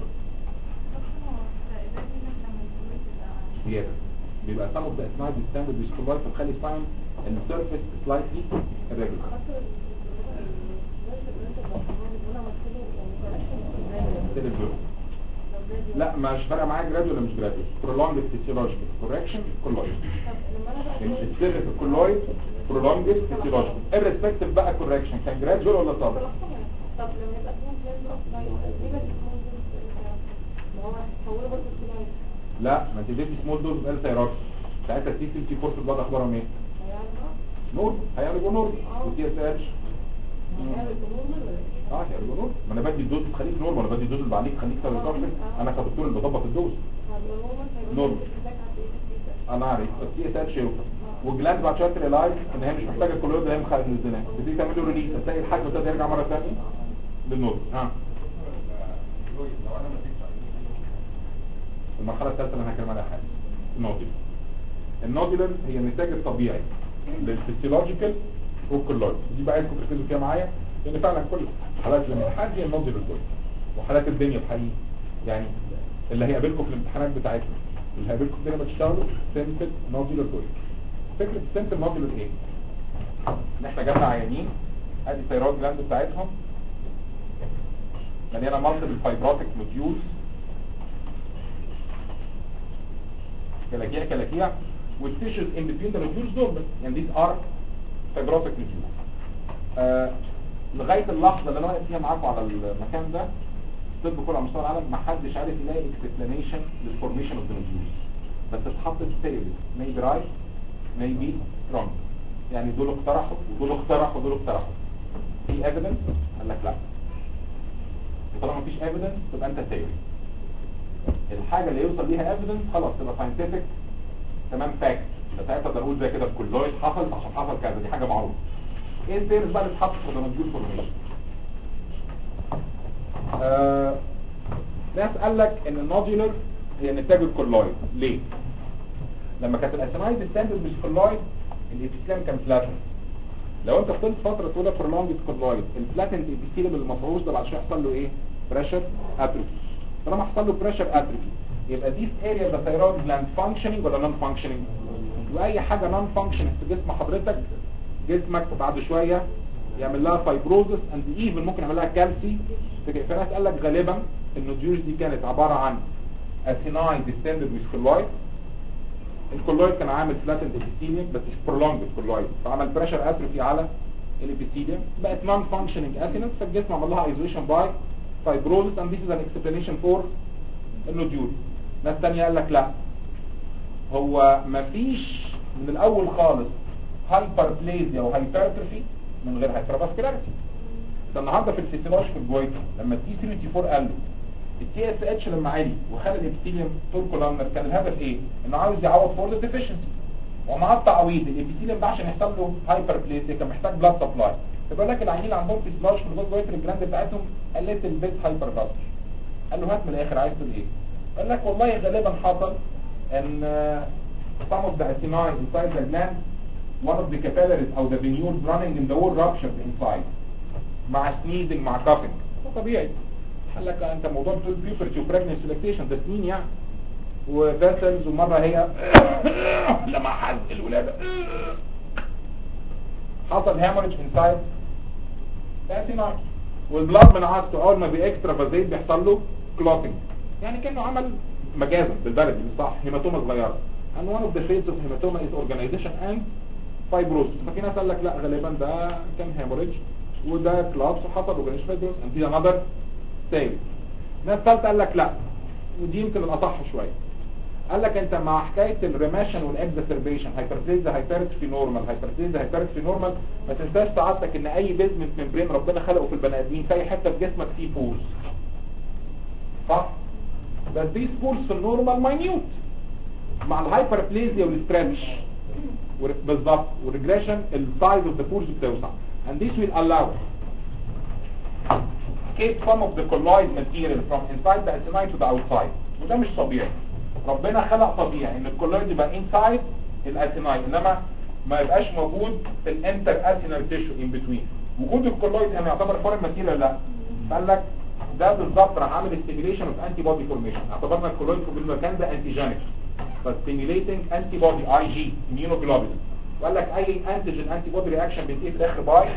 زياده بيبقى سبب ده اسمها ديستاندرد ديسكولايت بتخلي ساين السيرفيس سلايتلي irregular كده الجو. لا مش فارقه معايا جراديو ولا مش جراديو prolonged physiological correction colloid السر في الكولويد prolonged physiological irrespective بقى correction كان جراديو ولا صبر طب لما يبقى اسمه بلازما اوكسايد ليه بس اسمه ما هو هتحوله برضه كده لا ما انت اديتي سمول دوز ال ثيراكس ساعتها التي سي تي 4 في البلد اخبارهم ايه نور هيعملوا نور والتي اس اتش اه هيعملوا نور ما انا بدي الدوز تخليك نور ما انا بدي الدوز اللي عليك تخليك سيروتوكسين انا كدكتور اللي بظبط الدوز نور. انا عارف التي اس اتش يوصل والجلاند بعد شويه تريلايز ان هي مش محتاجه الكلويد اللي هي مخارج من الزنا تبتدي تعمل له ريليس هتلاقي الحجم ابتدى يرجع مره ثانيه للنور ها المرحله الثالثه اللي انا هتكلم عليها حاجه النودلر النودلر هي النتاج الطبيعي للفسيولوجيكال والكلويد دي بقى عايزكم تركزوا فيها معايا لان فعلا كل حالات الامتحان هي النودلر دول وحالات الدنيا الحقيقيه يعني اللي هيقابلكم في الامتحانات بتاعتكم اللي هيقابلكم في الدنيا بتشتغلوا سيمبل نودلر دول فكره السيمبل نودلر ايه؟ ان احنا جبنا عيانين ادي الثيرويد جلاند بتاعتهم مليانه مالتيبل فايبروتيك نوديولز كلاكيع كلاكيع والتيشوز ان بتوين ذا نوديولز دول يعني these are fibrotic nodules آه لغايه اللحظه اللي انا واقف فيها معاكم على المكان ده الطب كله على مستوى العالم ما حدش عارف يلاقي explanation للفورميشن اوف ذا نوديولز بس اتحطت ثيوريز maybe right maybe wrong يعني دول اقترحوا ودول اقترحوا ودول اقترحوا في ايفيدنس قال لك لا طالما مفيش ايفيدنس تبقى انت ثيوري الحاجه اللي يوصل ليها ايفيدنس خلاص تبقى ساينتفك تمام فاكت يبقى ساعتها اقدر اقول زي كده الكلويد حصل عشان حصل كذا دي حاجه معروفه ايه الثيوريز بقى اللي اتحط في الرماديول فورميشن آه ناس قال لك ان النودولر هي نتاج الكلويد ليه لما كانت الاسينايد ستاندرد مش كلويد الابيثيليوم كان فلاتن لو انت فضلت فتره طويله برولونجد كلويد الفلاتن الابيثيليوم اللي مفروش ده بعد شويه يحصل له ايه بريشر اتروفي طالما حصل له بريشر اتروفي يبقى دي في اريا ذا ثايرويد جلاند فانكشنينج ولا نون فانكشنينج واي حاجه نون فانكشنينج في جسم حضرتك جسمك بعد شويه يعمل لها فايبروزس اند ايفن ممكن يعمل لها كالسي فناس قال لك غالبا النوديولز دي كانت عباره عن اسينايد ستاندرد مش كلويد الكلويد كان عامل فلاتنت ابيثيليوم بس مش برولونجد كلويد فعمل بريشر اتروفي على الابيثيليوم بقت نون فانكشنينج اسينس فالجسم عمل لها ايزوليشن باي fibrosis and this is an explanation for النوديول ناس تانية قال لك لا هو مفيش من الاول خالص هايبربليزيا وهايبرتروفي من غير هايبرفاسكولاريتي ده النهارده في الفسيولوجي في الجويتر لما التي 3 تي 4 قال له التي اس اتش لما عالي وخلى الابسيليوم توركولامنر كان الهدف ايه؟ انه عاوز يعوض فور ذا ديفيشنسي ومع التعويض الابيثيليوم ده عشان يحصل له هايبربليسيا كان محتاج بلاد سبلاي فبيقول لك العيانين اللي عندهم فيسلاج في الجول جويتر الجلاند بتاعتهم قلت البيت هايبر قال له هات من الاخر عايز تقول ايه قال لك والله غالبا حصل ان uh, some of the acini inside the gland one of the capillaries او the venules running in the wall ruptured inside مع sneezing مع coughing ده طبيعي قال لك انت موضوع بتقول puberty و pregnancy lactation ده سنين يعني وفاسلز ومرة هي لما حز الولادة حصل هامورج انسايد اسيناي والبلاد من عادته اول ما بيكسترا فازيت بيحصل له كلوتنج يعني كانه عمل مجازا بالبلدي صح هيماتوما صغيره and one of the shades of hematoma is organization and fibrosis ففي ناس قال لك لا غالبا ده كان هاموريج وده كلابس وحصل organization fibrosis and دي another stage ناس ثالثه قال لك لا ودي يمكن الاصح شويه قال لك انت مع حكايه الريماشن والاكزاسربيشن هايبرتليزا هايبرتروفي نورمال هايبرتليزا هايبرتروفي نورمال ما تنساش سعادتك ان اي بيزمنت ممبرين ربنا خلقه في البني ادمين في اي حته في جسمك فيه بورز صح بس دي بورز في النورمال ماينيوت مع الهايبربليزيا والستريتش بالظبط والريجريشن السايز اوف ذا بورز بتوسع and this will allow escape some of the colloid material from inside the acini to the outside وده مش طبيعي ربنا خلق طبيعي ان الكولويد يبقى انسايد الاسيناي انما ما يبقاش موجود في الانتر اسينال تيشو ان بتوين وجود الكولويد هنا يعتبر فورين ماتيريال لا قال لك ده بالظبط راح عامل ستيميليشن اوف انتي بودي فورميشن اعتبرنا الكولويد في المكان ده انتيجينيك فستيميليتنج انتي بودي اي جي immunoglobulin وقال لك اي انتيجين انتي بودي رياكشن بينتهي في الاخر باي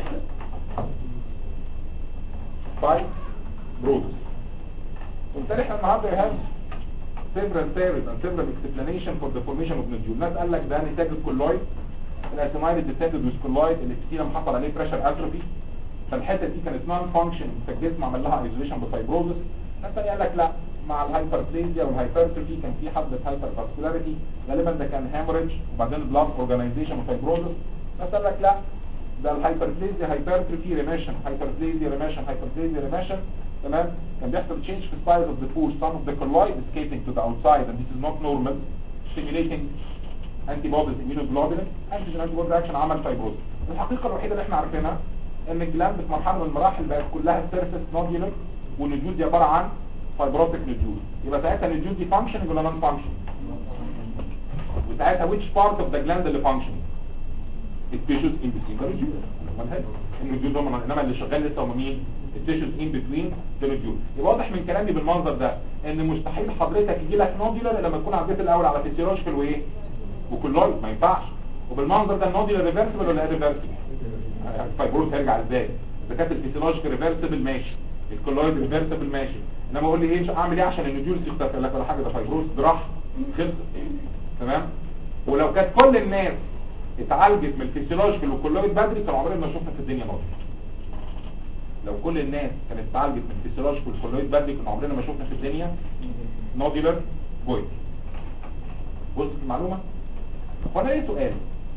باي بروتس وبالتالي احنا النهارده يا several theories and several explanation for the formation of nodule ناس قال لك ده نتاج الكولويد الاسيمايد ديتكتد ويز كولويد الابسيلم حصل عليه بريشر اتروفي فالحته دي كانت نون فانكشن فالجسم عمل لها ايزوليشن بفايبروزس ناس تانية قال لك لا مع الهايبربليزيا والهايبرتروفي كان في حبه هايبر فاسكولاريتي غالبا ده كان هاموريج وبعدين بلاد اورجانيزيشن وفايبروزس ناس قال لك لا ده الهايبربليزيا هايبرتروفي ريميشن هايبربليزيا ريميشن هايبربليزيا ريميشن تمام كان بيحصل change في size of the pores some of the colloid escaping to the outside and this is not normal stimulating antibodies immunoglobulin antigen antibody reaction عمل fibrosis الحقيقة الوحيدة اللي احنا عارفينها ان الجلاند في مرحلة من المراحل بقت كلها surface nodular والنجول دي عبارة عن fibrotic نجول يبقى ساعتها النجول دي functioning ولا non functioning وساعتها which part of the gland اللي functioning التيشوز in between the nodule مالهاش النجول هم انما اللي شغال لسه هم مين التيشوز ان بتوين ذا نوديول يبقى واضح من كلامي بالمنظر ده ان مستحيل حضرتك يجي لك نوديولار لما تكون عديت الاول على فيسيولوجيكال وايه وكلويد ما ينفعش وبالمنظر ده النوديولار ريفرسبل ولا ريفرسبل الفايبروز هيرجع ازاي اذا كانت الفيسيولوجيكال ريفرسبل ماشي الكلويد ريفرسبل ماشي انما اقول لي ايه اعمل ايه عشان النوديولز تختفي لك ولا حاجه ده فايبروز جراح خلص تمام ولو كانت كل الناس اتعالجت من الفيسيولوجيكال والكلويد بدري كان عمرنا ما شفنا في الدنيا نوديولار لو كل الناس كانت اتعالجت من الفسيولوجيك والكولويد بدري كنا عمرنا ما شفنا في الدنيا نوديلر جويد وصلت المعلومه وانا ليه سؤال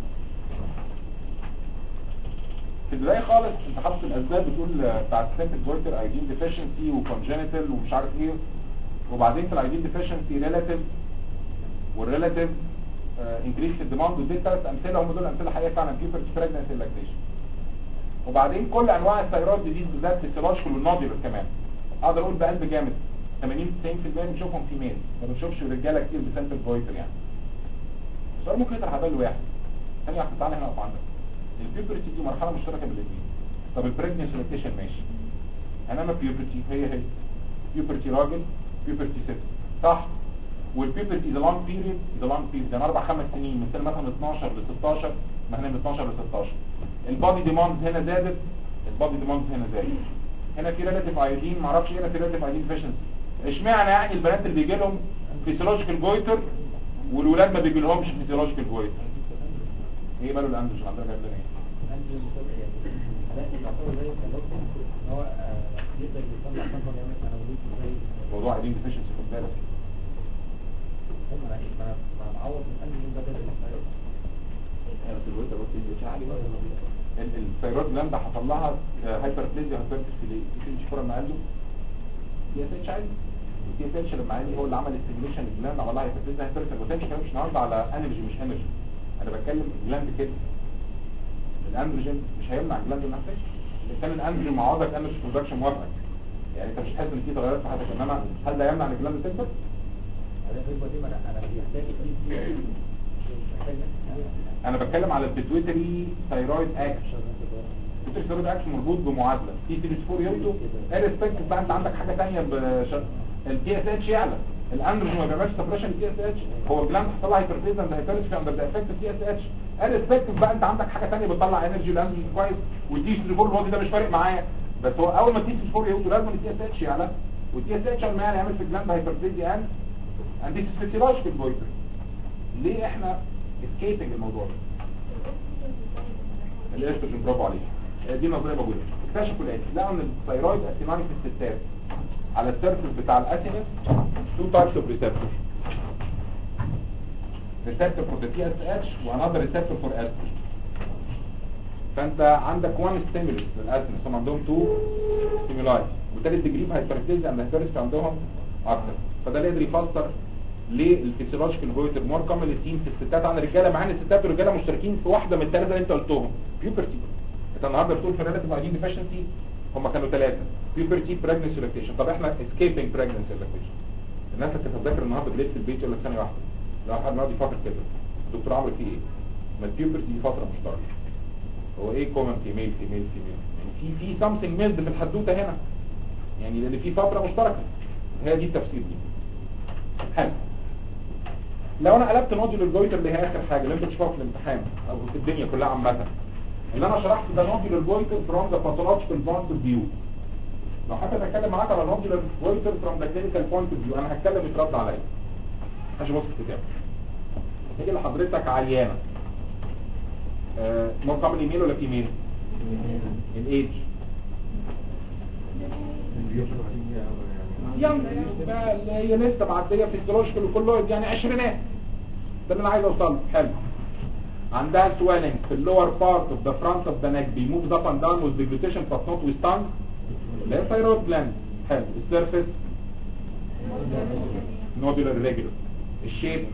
في البدايه خالص انت حاطط الاسباب بتقول بتاعت ستيمبل جويتر ايدين ديفيشنسي وكونجنتال ومش عارف ايه وبعدين في الايدين ديفيشنسي ريلاتيف والريلاتيف انكريس في الديماند ودي ثلاث امثله هم دول امثله حقيقيه فعلا بيبرت بريجنسي لاكتيشن وبعدين كل انواع الثيرويد ديزيز بالذات السيرولوجيكال والنوديولر كمان اقدر اقول بقلب جامد 80 90% بنشوفهم في ميل ما بنشوفش رجاله كتير بسنتر جويتر يعني السؤال ممكن يطرح بال واحد ثاني واحد تعالى هنا اقف عندك البيوبرتي دي مرحله مشتركه بين الاثنين طب البريجنسي لاكتيشن ماشي انما بيوبرتي هي هي بيوبرتي راجل بيوبرتي ست صح والبيوبرتي ذا لونج بيريد ذا لونج بيريد يعني اربع خمس سنين من سنه مثلا 12 ل 16 ما هنا من 12 ل 16 البادي ديماندز هنا زادت البادي ديماندز هنا زادت هنا في ريلاتيف ايودين ما اعرفش هنا في ريلاتيف ايودين ديفيشنسي اشمعنى يعني البنات اللي بيجي لهم فيسيولوجيكال جويتر والولاد ما بيجي لهمش فيسيولوجيكال جويتر ايه ماله الاندروجين عندنا جايب لنا ايه عندي مشكلة يعني ده يعتبر زي الكلوكو ان هو آه، يقدر يطلع طاقة يعمل انابوليك زي موضوع ايودين ديفيشنسي خد بالك هم انا إيه، ما أنا- ما أنا معوض من انهي يوم بدل الفايروس ال- الثيرويد جلاند حصل لها هايبربليزيا هايبرتروفي ليه؟ مش كوره ما قال له دي اس اتش عادي الدي اس اتش لما قال لي هو اللي عمل ستيميوليشن للجلاند عمل لها هايبربليزيا هايبرتروفي ما كانش كلام مش النهارده على انرجي مش انرجي انا بتكلم جلاند كده الاندروجين مش هيمنع الجلاند انها تفشل الانسان الاندروجين معوضك اندروجين برودكشن موافقك يعني انت مش حاسس ان في تغيرات في حياتك انما هل ده يمنع ان الجلاند تكبر؟ انا في البدي ما انا انا محتاج ايه مش محتاج انا بتكلم على البيتويتري ثايرويد اكشن البيتويتري ثايرويد اكشن مربوط بمعادله تي 3 4 يوتو ارسبكتيف بقى انت عندك حاجه ثانيه التي اس اتش يعلى الاندروجين ما بيعملش سبريشن التي اس اتش هو الجلاند حصل لها هايبرتيزم ده هايبرتيزم اندر ذا افكت التي اس اتش ارسبكتيف بقى انت عندك حاجه ثانيه بتطلع انرجي الاندروجين كويس والتي 3 4 الوقت ده مش فارق معايا بس هو اول ما التي 3 4 يوتو لازم التي اس اتش يعلى والتي اس اتش لما يعمل في الجلاند هايبرتيزم اند اند ذيس فيسيولوجيكال بوينت ليه احنا اسكيبنج الموضوع ده الاستروجين برافو عليك آه، دي نظريه موجوده اكتشفوا الاتي لقوا ان الثايرويد اسيناي في الستات على السيرفس بتاع الاسينس تو تايبس اوف ريسبتور ريسبتور فور ذا تي اس اتش وانذر ريسبتور فور استروجين فانت عندك وان ستيمولس للاسينس هم عندهم تو ستيمولاي وبالتالي الديجري في هايبرتيزم اند هايبرتيزم عندهم اكتر فده اللي يقدر يفسر ليه الفيسيولوجيكال فويتر مور كومن سين في الستات عن الرجاله مع ان الستات والرجاله مشتركين في واحده من الثلاثه اللي انت قلتهم بيوبرتي انت النهارده بتقول في ريلاتيف ايدين ديفيشنسي هم كانوا ثلاثه بيوبرتي بريجنسي لاكتيشن طب احنا اسكيبنج بريجنسي لاكتيشن الناس اللي كانت بتذاكر النهارده بالليل في البيت يقول لك ثانيه واحده لو حد النهارده يفكر كده دكتور عمرو في ايه؟ ما البيوبرتي دي فتره مشتركه هو ايه كومن فيميل فيميل فيميل يعني في في سامثينج ميلد في الحدوته هنا يعني لان في فتره مشتركه هي دي التفسير دي حلو لو انا قلبت نوديول الجويتر اللي هي اخر حاجه اللي انت بتشوفها في الامتحان او في الدنيا كلها عامه اللي انا شرحت ده نوديول الجويتر فروم ذا باثولوجيكال بوينت اوف فيو لو حابب اتكلم معاك على نوديول الجويتر فروم ذا كلينيكال بوينت اوف فيو انا هتكلم يترد عليا ماشي بص الكتاب تيجي لحضرتك عيانه آه مرقم الايميل ولا فيميل الايدج يلا بقى اللي هي لسه معديه في السيرولوجيكال وكله يعني عشرينات ده اللي انا عايز اوصل له حلو عندها سويلنج في اللور بارت اوف ذا فرونت اوف ذا نيك بيموفز اب اند داون وذ ديجلوتيشن بس نوت وذ تانج اللي هي ثايرويد جلاند حلو السيرفيس نودولار ريجولار الشيب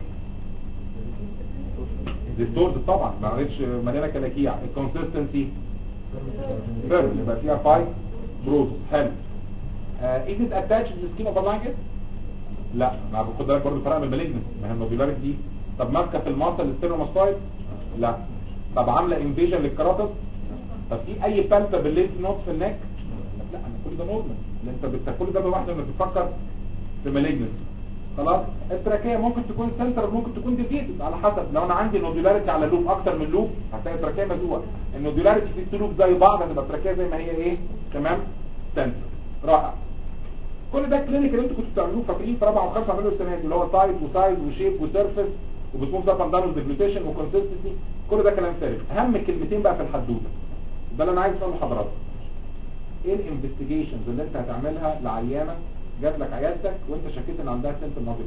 ديستورد طبعا ما عملتش مليانه كلاكيع الكونسستنسي فيرم يبقى فيها فايف بروز حلو از ات اتاتش للسكين اوف اللانجت لا ما باخد بالك برضه فرق من المالجنس ما هي النوبيلاريتي دي طب ماسكه في الماسل الستيرنوماستويد لا طب عامله انفيجن للكراتس طب في اي فلتة بالليف نوت في النك لا انا كل ده نورمال اللي انت بتاكل ده لوحده لما بتفكر في مالجنس خلاص التراكيه ممكن تكون سنتر ممكن تكون ديفيتد على حسب لو انا عندي نودولاريتي على لوب اكتر من لوب هتلاقي التراكيه مزوقه النودولاريتي في التلوب زي بعض هتبقى التراكيه زي ما هي ايه تمام سنتر رائع كل ده كلينيك اللي انتوا كنتوا بتعملوه فاكرين في رابعه وخمسه عملوا السنه دي اللي هو سايز وسايز وشيب وسيرفيس وبتموف اب اند داون ديجلوتيشن وكونسستنسي كل ده كلام فارغ اهم كلمتين بقى في الحدوته ده اللي انا عايز اقوله لحضراتكم ايه الانفستيجيشنز اللي انت هتعملها لعيانه جات لك عيادتك وانت شكيت ان عندها سنت نظري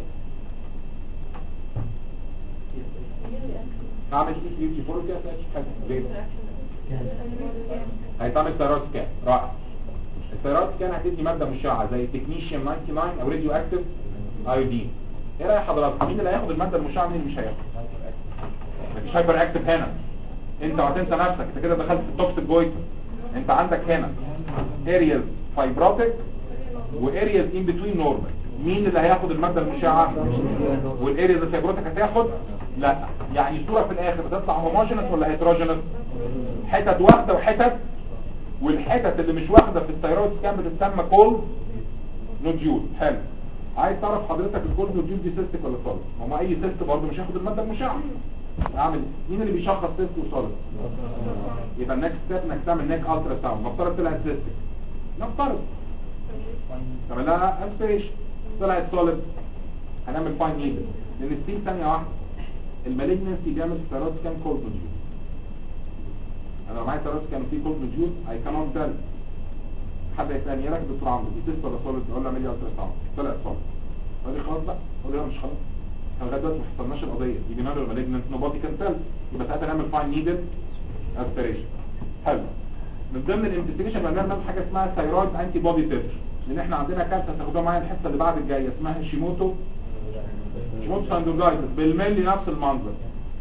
اعمل اي 3 تي 4 كده حاجه ليه هيتعمل ستيرويد سكان رائع الستيرويد سكان هتدي ماده مشعه زي تكنيشيوم 99 او راديو اكتيف ايودين ايه راي حضرتك مين اللي هياخد الماده المشعه مين اللي مش هياخد مفيش هايبر اكتيف هنا انت هتنسى نفسك انت كده دخلت في التوكسيك جويتر انت عندك هنا ارياز فايبروتيك وارياز ان بتوين نورمال مين اللي هياخد الماده المشعه والارياز الفايبروتيك هتاخد لا يعني الصوره في الاخر بتطلع هوموجينس ولا هيتروجينس حتت واخده وحتت والحتت اللي مش واخده في الثيرويد سكان بتتسمى كول نوديول حلو عايز تعرف حضرتك الكول نوديول دي سيستك ولا سوليد هما اي سيست برضه مش هياخد الماده المشعه اعمل مين اللي بيشخص سيست وسوليد يبقى النكست ستيب انك تعمل نيك الترا ساوند نفترض طلعت سيستك نفترض تعمل لها اسبريشن طلعت سوليد هنعمل فاين نيدل لان ستيل ثانيه واحده المالجنسي بيعمل ستيرويد سكان كول نوديول انا لو معايا ثلاث كان في كود مديول اي كانون تيل حد يسالني يا دكتور عمرو دي تيست ولا سوليد اقول له اعمل لي الترا ساوند طلعت سوليد قال لي خلاص لا اقول له لا مش خلاص احنا لغايه دلوقتي ما حصلناش القضيه دي جنرال مالجنت نوبادي كان تيل يبقى ساعتها نعمل فاين نيدد اسبريشن حلو من ضمن الانفستيجيشن بنعمل نعمل حاجه اسمها ثايرويد انتي بودي تيتر لان احنا عندنا كارثه تاخدوها معايا الحصه اللي بعد الجايه اسمها شيموتو شيموتو ساندوجايتس بالملي نفس المنظر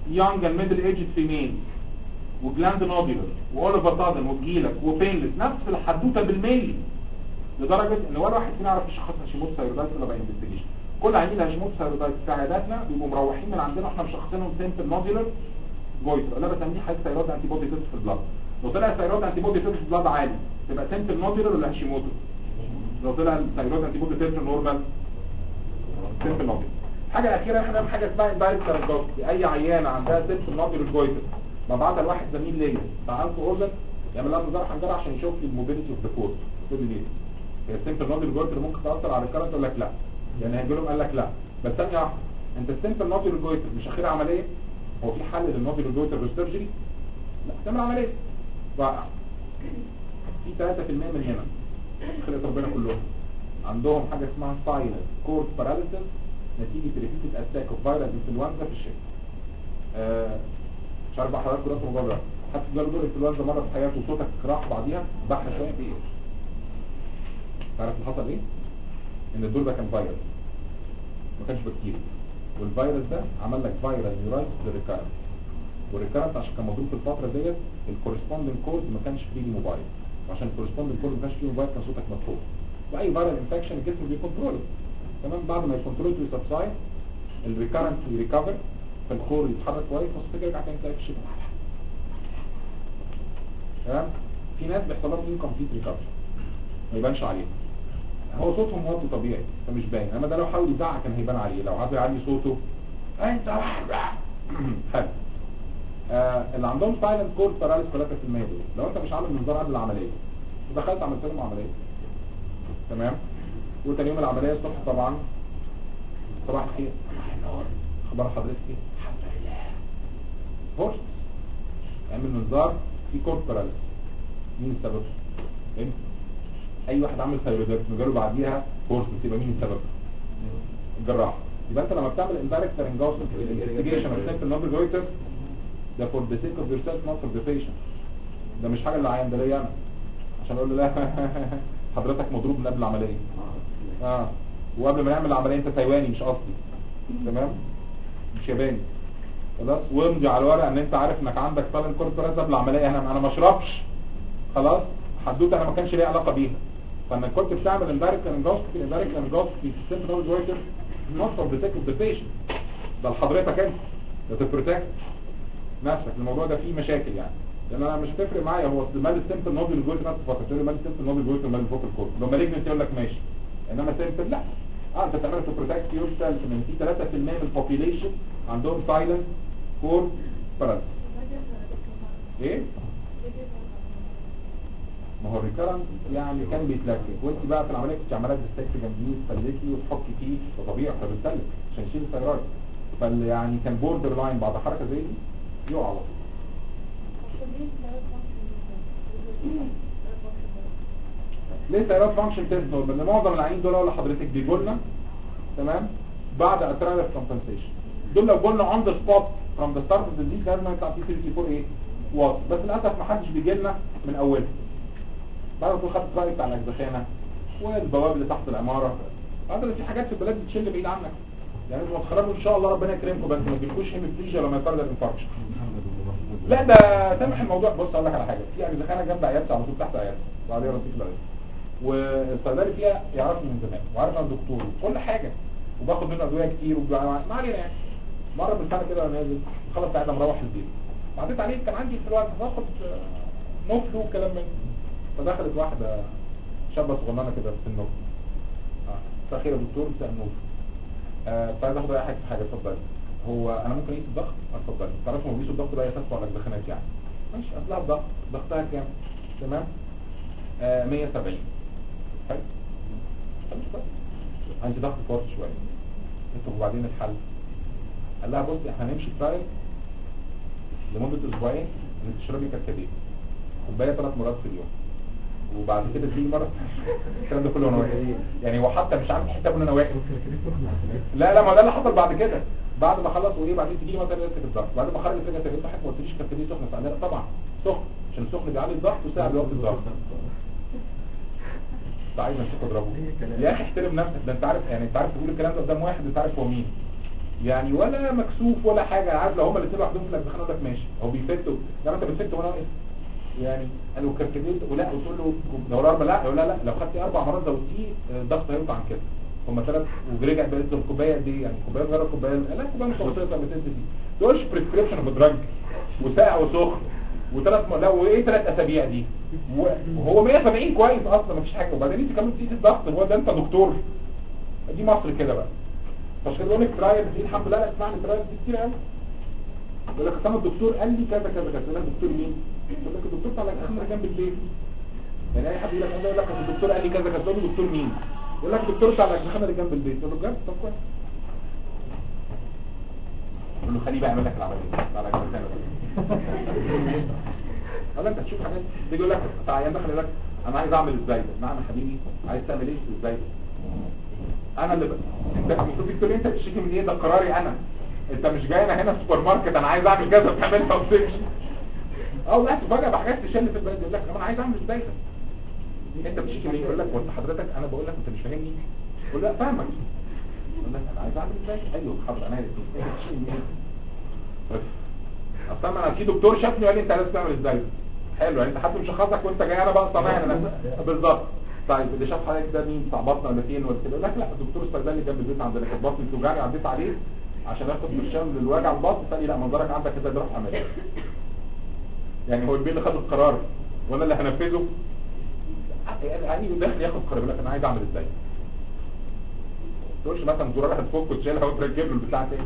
young and middle aged females وجلاند نودولر واوليفر تادن وجيلك وبينلس نفس الحدوته بالملي لدرجه ان ولا واحد فينا يعرف يشخص هاشيموتو ثايرويدايتس ولا باي انفستيجيشن كل عيانين هاشيموتو ثايرويدايتس في عياداتنا بيبقوا مروحين من عندنا واحنا مشخصينهم سيمبل نودولر جويتر لا بسميه حاجه ثايرويد انتي بودي تيست في البلاد لو طلع ثايرويد انتي بودي تيست في البلاد عالي تبقى سيمبل نودولر ولا هاشيموتو لو طلع الثايرويد انتي بودي تيست نورمال سيمبل نودولر الحاجه الاخيره احنا بنعمل حاجه اسمها اندايركت ثيرابي اي عيانه عندها سيمبل نودولر جويتر ببعتها لواحد زميل ليا بتاع انف اورجن يعمل لها نظاره حنجره عشان يشوف لي الموبيليتي اوف ذا كورد تقول لي ليه هي السيمبل نودولر جويتر ممكن تاثر على الكارنت اقول لك لا يعني هيجي لهم قال لك لا بس ثانيه واحده انت السيمبل نودولر جويتر مش اخيرا عمليه هو في حل للنودولر جويتر بالسيرجري لا تعمل عمليه رائع في 3% من هنا خلقت ربنا كلهم عندهم حاجه اسمها سايلنت كورد باراليسيس نتيجه ريبيتد اتاك اوف فيروس انفلونزا في الشتاء آه مش عارف بقى حضرتك جربت الموضوع ده حد جاله دور انفلونزا مره في حياته وصوتك راح بعديها بح شويه في ايه تعرف اللي حصل ايه ان الدور ده كان فيروس ما كانش بكتيريا والفيروس ده عمل لك فيرال نيورايتس للريكارنت والريكارنت عشان كان مضروب في الفتره ديت الكورسبوندنج كورد ما كانش فري موبايل وعشان الكورسبوندنج كورد ما كانش فري موبايل كان صوتك مدفوع واي فيرال انفكشن الجسم بيكنترول تمام بعد ما يكنترول ويسبسايد الريكارنت يريكفر فالكور يتحرك كويس وصوتك يرجع تاني تلاقي في الشتاء تمام في ناس بيحصل لهم انكمبليت ريكفر ما يبانش عليه هو صوتهم واطي طبيعي فمش باين اما ده لو حاول يزعق كان هيبان عليه لو عايز يعلي صوته انت حلو آه اللي عندهم سايلنت كورد باراليس 3% دول لو انت مش عامل منظار قبل العمليه ودخلت عملت لهم عمليه تمام وتاني يوم العمليه الصبح طبعا صباح الخير صباح النور اخبار حضرتك ايه الحمد لله هورس اعمل منظار في كورد باراليس مين السبب انت اي واحد عامل ثايرويدكتومي جاله بعديها كورس يبقى مين السبب الجراح يبقى انت لما بتعمل اندايركت فارنجاوسن انفستيجيشن اوف سيمبل نمبر جويتر ده فور ذا سيك اوف يور سيلف نوت فور ذا بيشنت ده مش حاجه اللي عين ده ليا انا عشان اقول له لا حضرتك مضروب من قبل العمليه اه وقبل ما نعمل العمليه انت تايواني مش اصلي تمام مش ياباني خلاص وامضي على الورق ان انت عارف انك عندك سايلنت كورد باراليس قبل العمليه انا انا ما اشربش خلاص حدوته انا ما كانش ليا علاقه بيها فلما كنت بتعمل اندايركت انجوسكوبي الاندايركت انجوسكوبي في السيمبل نوبل جويتر نوت فور ذا سيك اوف ذا بيشنت ده لحضرتك انت ده تبروتكت نفسك الموضوع ده فيه مشاكل يعني لان انا مش هتفرق معايا هو اصل مال السيمبل نوبل جويتر نفس الفتره تقول لي مال السيمبل نوبل جويتر مال الفوكال كورد لو مالجنت يقول لك ماشي انما سيمبل لا اه انت تعمل تو بروتكت يور سيلف ان في 3% من البوبيليشن عندهم سايلنت كورد باراليس ايه ما هو الريكرنت يعني كان بيتلكك وانت بقى في العمليه كنت عماله تستكت جنبيه وتسلكي وتحكي فيه فطبيعي فبتسلك عشان يشيل الثيرويد فال يعني كان بوردر لاين بعد حركه زي دي يقع على طول ليه ثيرويد فانكشن تيست نورمال لان معظم العيانين دول اللي حضرتك بيجوا لنا تمام بعد اترانر كومبنسيشن دول لو قلنا اون ذا سبوت فروم ذا ستارت اوف ذا ديزيز لازم يطلع فيه 34 ايه واط بس للاسف ما حدش بيجي لنا من اولها بعد ما تكون خدت رايك على الزخانه والبواب اللي تحت العماره هذا في حاجات في البلاد بتشل بعيد عنك يعني انتوا تخرجوا ان شاء الله ربنا يكرمكم بس ما تجيلكوش هيموفليجيا لما يفرد الانفاركشن لا ده سامح الموضوع بص اقول لك على حاجه في اجزخانه جنب عيادتي على طول تحت عيادتي وبعديها رصيف العيادة والصيدلي فيها يعرفني من زمان وعارف انا دكتور وكل حاجه وباخد منه ادويه كتير وبجع- ما علينا يعني مره من سنه كده وانا نازل خلص قاعد مروح البيت وعديت عليه كان عندي في الوقت باخد آه، نوفل وكلام من فدخلت واحده شابه صغننه كده في سنه اه مساء الخير يا دكتور مساء النور آه كنت عايز اخد اي حاجه في حاجه اتفضلي هو انا ممكن اقيس الضغط آه، اتفضلي تعرفوا هم بيقيسوا الضغط ده يخفوا على الدخانات يعني ماشي اصلها الضغط ضغطها كام تمام آه 170 حلو مش كويس عندي ضغط فورت شويه انتوا وبعدين الحل قال لها بصي احنا هنمشي ترايل لمده اسبوعين انك تشربي كركديه كوبايه ثلاث مرات في اليوم وبعد كده تيجي مره الكلام ده كله وانا واقف يعني هو حتى مش عامل حساب ان انا واقف لا لا ما ده اللي حصل بعد كده بعد ما خلص وايه بعدين تيجي لي مثلا يمسك الضغط بعد ما خرج الفكره طب انت حضرتك ما قلتليش كركديه سخن فقال لها طبعا سخن عشان السخن بيعلي الضغط وساعد وقت الضغط انت عايز امسكه اضربه يا اخي احترم نفسك ده انت عارف يعني انت عارف تقول الكلام ده قدام واحد انت عارف هو مين يعني ولا مكسوف ولا حاجه عارف لو هما الاثنين لوحدهم في الاجزخانه يقول لك ماشي هو بيفتوا لما انت بتفت وانا واقف يعني انا لو كركديت ولا قلت له لو اربع لا يقول لا لا لو خدتي اربع مرات زودتيه آه، الضغط هيوطى عن كده هما ثلاث ورجع بقيت له الكوبايه قد ايه يعني كوبايه صغيره كوبايه لا كوبايه متوسطه 200 سي سي تقولش بريسكريبشن اوف دراج وساقع وسخن وثلاث م... لا وايه ثلاث اسابيع دي و- وهو 170 كويس اصلا مفيش حاجه وبعدين انت كمان تقيس الضغط هو ده انت دكتور دي مصر كده بقى مش كده يقول لك ترايل دي الحمد لله لا اسمعني ترايل دي كتير قوي يقول لك اصل الدكتور قال لي كذا كذا كذا يقول لك دكتور مين؟ يقول لك الدكتور بتاع الاجزخانه جنب البيت يعني اي حد يقول لك انا يقول لك أصل الدكتور قال لي كذا كذا تقول له دكتور مين؟ يقول لك الدكتور بتاع الاجزخانه اللي جنب البيت تقول له بجد طب كويس يقول له خليه بقى يعمل لك العمليه بتاع الاجزخانه قال انت تشوف حاجات تيجي يقول لك بتاع عيان دخل يقول لك انا عايز اعمل ازاي ده نعم يا حبيبي عايز تعمل ايه ازاي ده انا اللي بقى انت المفروض تقول لي انت تشتكي من ايه ده قراري انا انت مش جاي انا هنا سوبر ماركت انا عايز اعمل كذا بتعملها وتمشي اه لا تفاجئ بحاجات تشل في البلد يقول لك انا عايز اعمل ازاي ده انت بتشتكي من ايه يقول لك وانت حضرتك انا بقول لك انت مش فاهمني يقول لا فاهمك يقول لك انا عايز اعمل ازاي ايوه حاضر انا عايز بتشتكي من ايه بس اصلا انا في دكتور شافني وقال لي انت لازم تعمل ازاي حلو يعني انت حد مشخصك وانت جاي انا بقى صنايعي انا بالظبط طيب اللي شاف حضرتك ده مين بتاع بطن ولا فين ولا كده يقول لك لا الدكتور الصيدلي جنب البيت عندنا كانت بطني بتوجعني عديت عليه عشان اخد برشام للوجع البطن قال لي لا منظرك عندك كده جراح عمليه يعني هو البيه اللي خد القرار وانا اللي هنفذه يعني داخل ياخد قرار يقول لك انا عايز اعمل ازاي تقولش مثلا زرار هتفك وتشيلها وتركب له البتاع تاني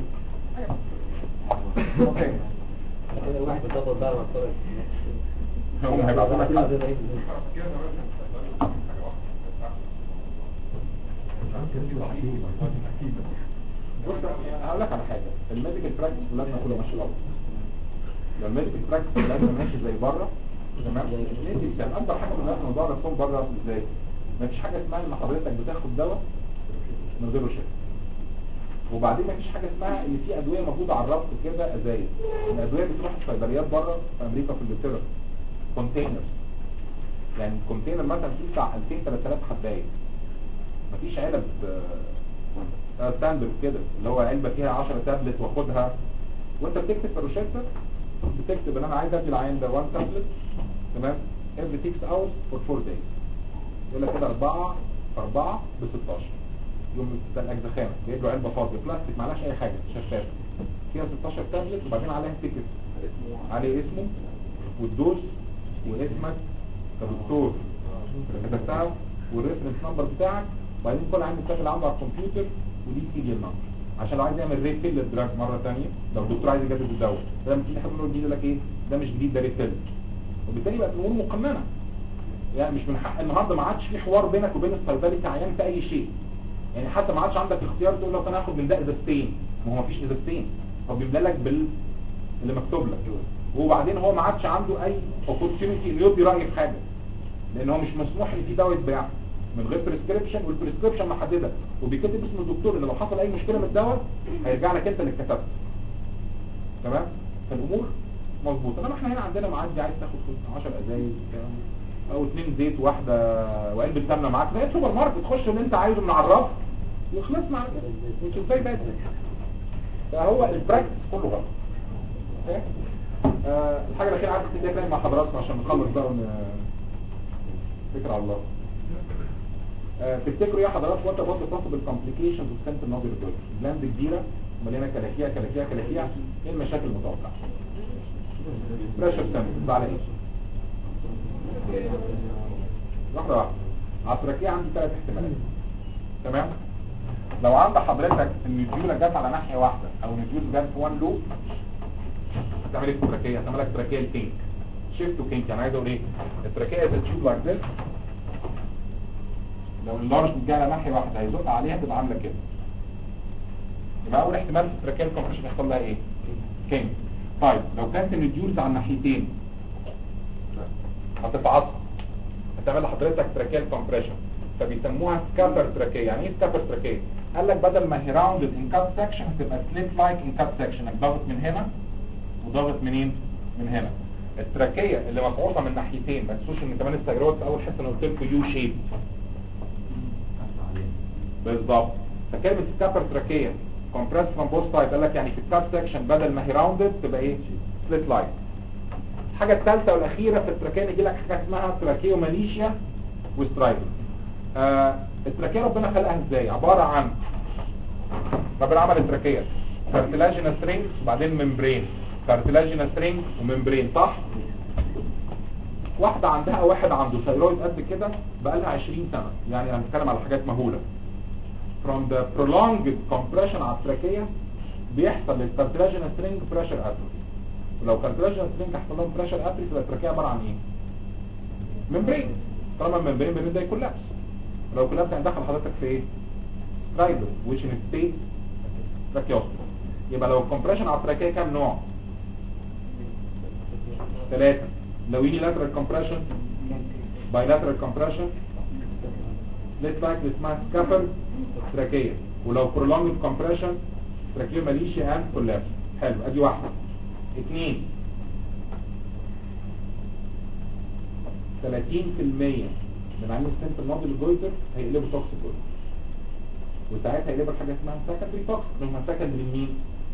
اوكي كده واحد بيظبط بقى مع الطريق هم هيبعتوا لك حد بص هقول لك على حاجه الميديكال براكتس في بلادنا كله ماشي غلط لو الميديكال براكتس في بلادنا ماشي زي بره تمام ندي مثال اكبر حاجه من الناس موضوع نفسهم بره ازاي مفيش حاجه اسمها ان حضرتك بتاخد دواء من غير روشته وبعدين مفيش حاجه اسمها ان في ادويه موجوده على الرف كده ازايز الادويه بتروح الصيدليات بره في امريكا في انجلترا كونتينرز يعني الكونتينر مثلا فيه بتاع 2000 3000 حبايه مفيش علب آه، ستاندرد كده اللي هو علبه فيها 10 تابلت واخدها وانت بتكتب في الروشته بتكتب ان انا عايز ادي العيان ده 1 تابلت تمام every 6 hours for 4 days يقول لك كده 4 4 ب 16 يوم بتاع الاجزخانه جايب له علبه فاضيه بلاستيك معلهاش اي حاجه شفافه فيها 16 تابلت وبعدين عليها تيكت عليه اسمه والدوز واسمك كدكتور اللي كتبتها والريفرنس نمبر بتاعك وبعدين كل عندي الشكل عنده على الكمبيوتر ودي سيريال نمبر عشان لو عايز يعمل ريفيل للدراج مره ثانيه لو الدكتور عايز يجدد الدواء لما تيجي حد يقول جديد يقول لك ايه ده مش جديد ده ريفيل وبالتالي بقت الامور مقننه يعني مش من حق النهارده ما عادش في حوار بينك وبين الصيدلي كعيان في اي شيء يعني حتى ما عادش عندك اختيار تقول له انا هاخد من ده ازازتين ما هو ما فيش ازازتين هو بيملى لك بال اللي مكتوب لك وبعدين هو ما عادش عنده اي اوبورتيونيتي انه يدي راي في حاجه لان هو مش مسموح ان في دواء يتباع من غير بريسكريبشن والبريسكريبشن محدده وبيكتب اسم الدكتور ان لو حصل اي مشكله من الدواء هيرجع لك انت اللي كتبته تمام فالامور مظبوطه انما احنا هنا عندنا معدي عايز تاخد 10 ازايز بتاع، او اتنين زيت واحده وعلبه سمنه معاك زي السوبر ماركت تخش اللي انت عايزه من على الرف وخلصنا على كده مش ازاي بقى فهو البراكتس كله غلط اوكي آه الحاجه الاخيره عايز تديها تاني مع حضراتكم عشان نخلص بقى ون... فكر على الله آه تفتكروا ايه حضراتكم وانت برضه possible complications of central nodule growth بلاند كبيره مليانه كلاكيع كلاكيع كلاكيع ايه المشاكل المتوقعه بريشر سامبل على ايه واحده واحده على التراكيه عندي ثلاث احتمالات تمام لو عند حضرتك النيوتيولا جت على ناحيه واحده او النيوتيولا جت في وان لوب هتعمل ايه في التراكيه هتعمل لك تراكيه الكينك شيفت وكينك يعني عايز اقول ايه التراكيه از تشوب لايك ذس لو اللارج جه على ناحيه واحده هيزق عليها تبقى عامله كده يبقى اول احتمال في التراكيه الكومبريشن يحصل لها ايه كينك طيب لو كانت النيوتيولز على الناحيتين هتتعصب هتعمل لحضرتك تراكيه الكومبريشن فبيسموها سكابر تراكيه يعني ايه سكابر تراكيه قال لك بدل ما هي راوندد ان كات سكشن هتبقى سليت لايك ان كات سكشن ضغط من هنا وضغط منين من هنا التراكيه اللي مفعوصه من ناحيتين ما تنسوش ان كمان التجربه في اول حصه انا قلت لكم يو شيب بالظبط فكلمه سكابر تراكيه كومبريس فروم بوث سايد قال لك يعني في الكاب سكشن بدل ما هي راوندد تبقى ايه سبليت لاين الحاجه الثالثه والاخيره في التراكيه يجي لك حاجه اسمها تراكيوماليشيا وسترايدل آه التراكيه ربنا خلقها ازاي عباره عن ربنا عمل التراكيه كارتلاجينا سترينجز وبعدين ممبرين كارتلاجينا سترينج وممبرين صح واحده عندها واحد عنده ثيرويد قد كده بقى لها 20 سنه يعني انا بتكلم على حاجات مهوله from the prolonged compression على التراكيه بيحصل للكارتلاجينا سترينج بريشر اتروفي ولو كارتلاجينا سترينج حصل لهم بريشر اتروفي تبقى التراكيه عباره عن ايه ممبرين طالما الممبرين بيبدا يكولابس لو كولابس هندخل حضرتك في ايه سترايدل which in state tracheostomy يبقى لو الكمبريشن على التراكيه كام نوع ثلاثة لو unilateral compression bilateral compression ليت لايك اسمها سكافل تراكيه ولو prolonged compression tracheomalacia and collapse حلو ادي واحده اثنين 30% من عامل السنتر موديل الجويتر هيقلبوا توكسيك جويتر وساعتها هيقلبوا حاجه اسمها سكندري توكس هم سكندري لمين؟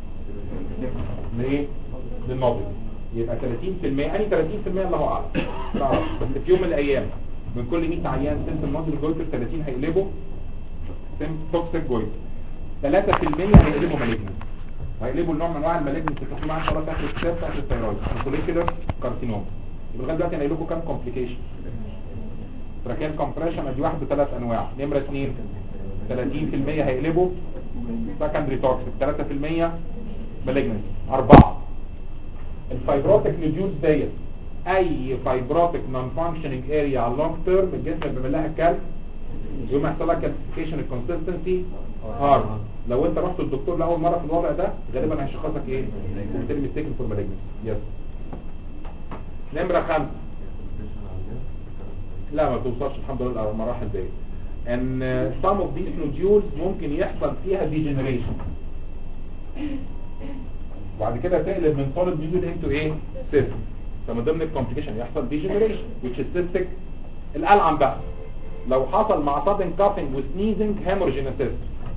لايه؟ للموديل يبقى 30% اني 30% الله اعلم لا أعرف. بس في يوم من الايام من كل 100 عيان سنتر موديل جويتر 30 هيقلبوا سم توكسيك جويتر 3% هيقلبوا مالجنس وهيقلبوا النوع من انواع المالجنس اللي في معاه ان شاء الله تحت الكتاب تحت الثيرويد فوليكولر كارسينوم يبقى لغايه دلوقتي انا قايل لكم كام كومبليكيشن تراكيال كومبريشن ادي واحد بثلاث انواع نمره اثنين 30% هيقلبوا سكندري توكسيك 3% مالجنس اربعه الفايبروتيك نوديولز ديت اي فايبروتيك نون فانكشننج اريا على اللونج تيرم الجسم بيعمل لها كالك يوم يحصل لها كالسيفيكيشن الكونسستنسي هارد لو انت رحت للدكتور لاول مره في الوضع ده غالبا هيشخصك ايه بالتالي ميستيكن فور مالجنس يس نمره خمسه لا ما توصلش الحمد لله على المراحل دي ان some of these nodules ممكن يحصل فيها degeneration وبعد كده تقلب من solid nodule into ايه cyst فمن ضمن الكومبليكيشن يحصل degeneration which is cystic الالعن بقى لو حصل مع sudden coughing وسنيزنج hemorrhagenesis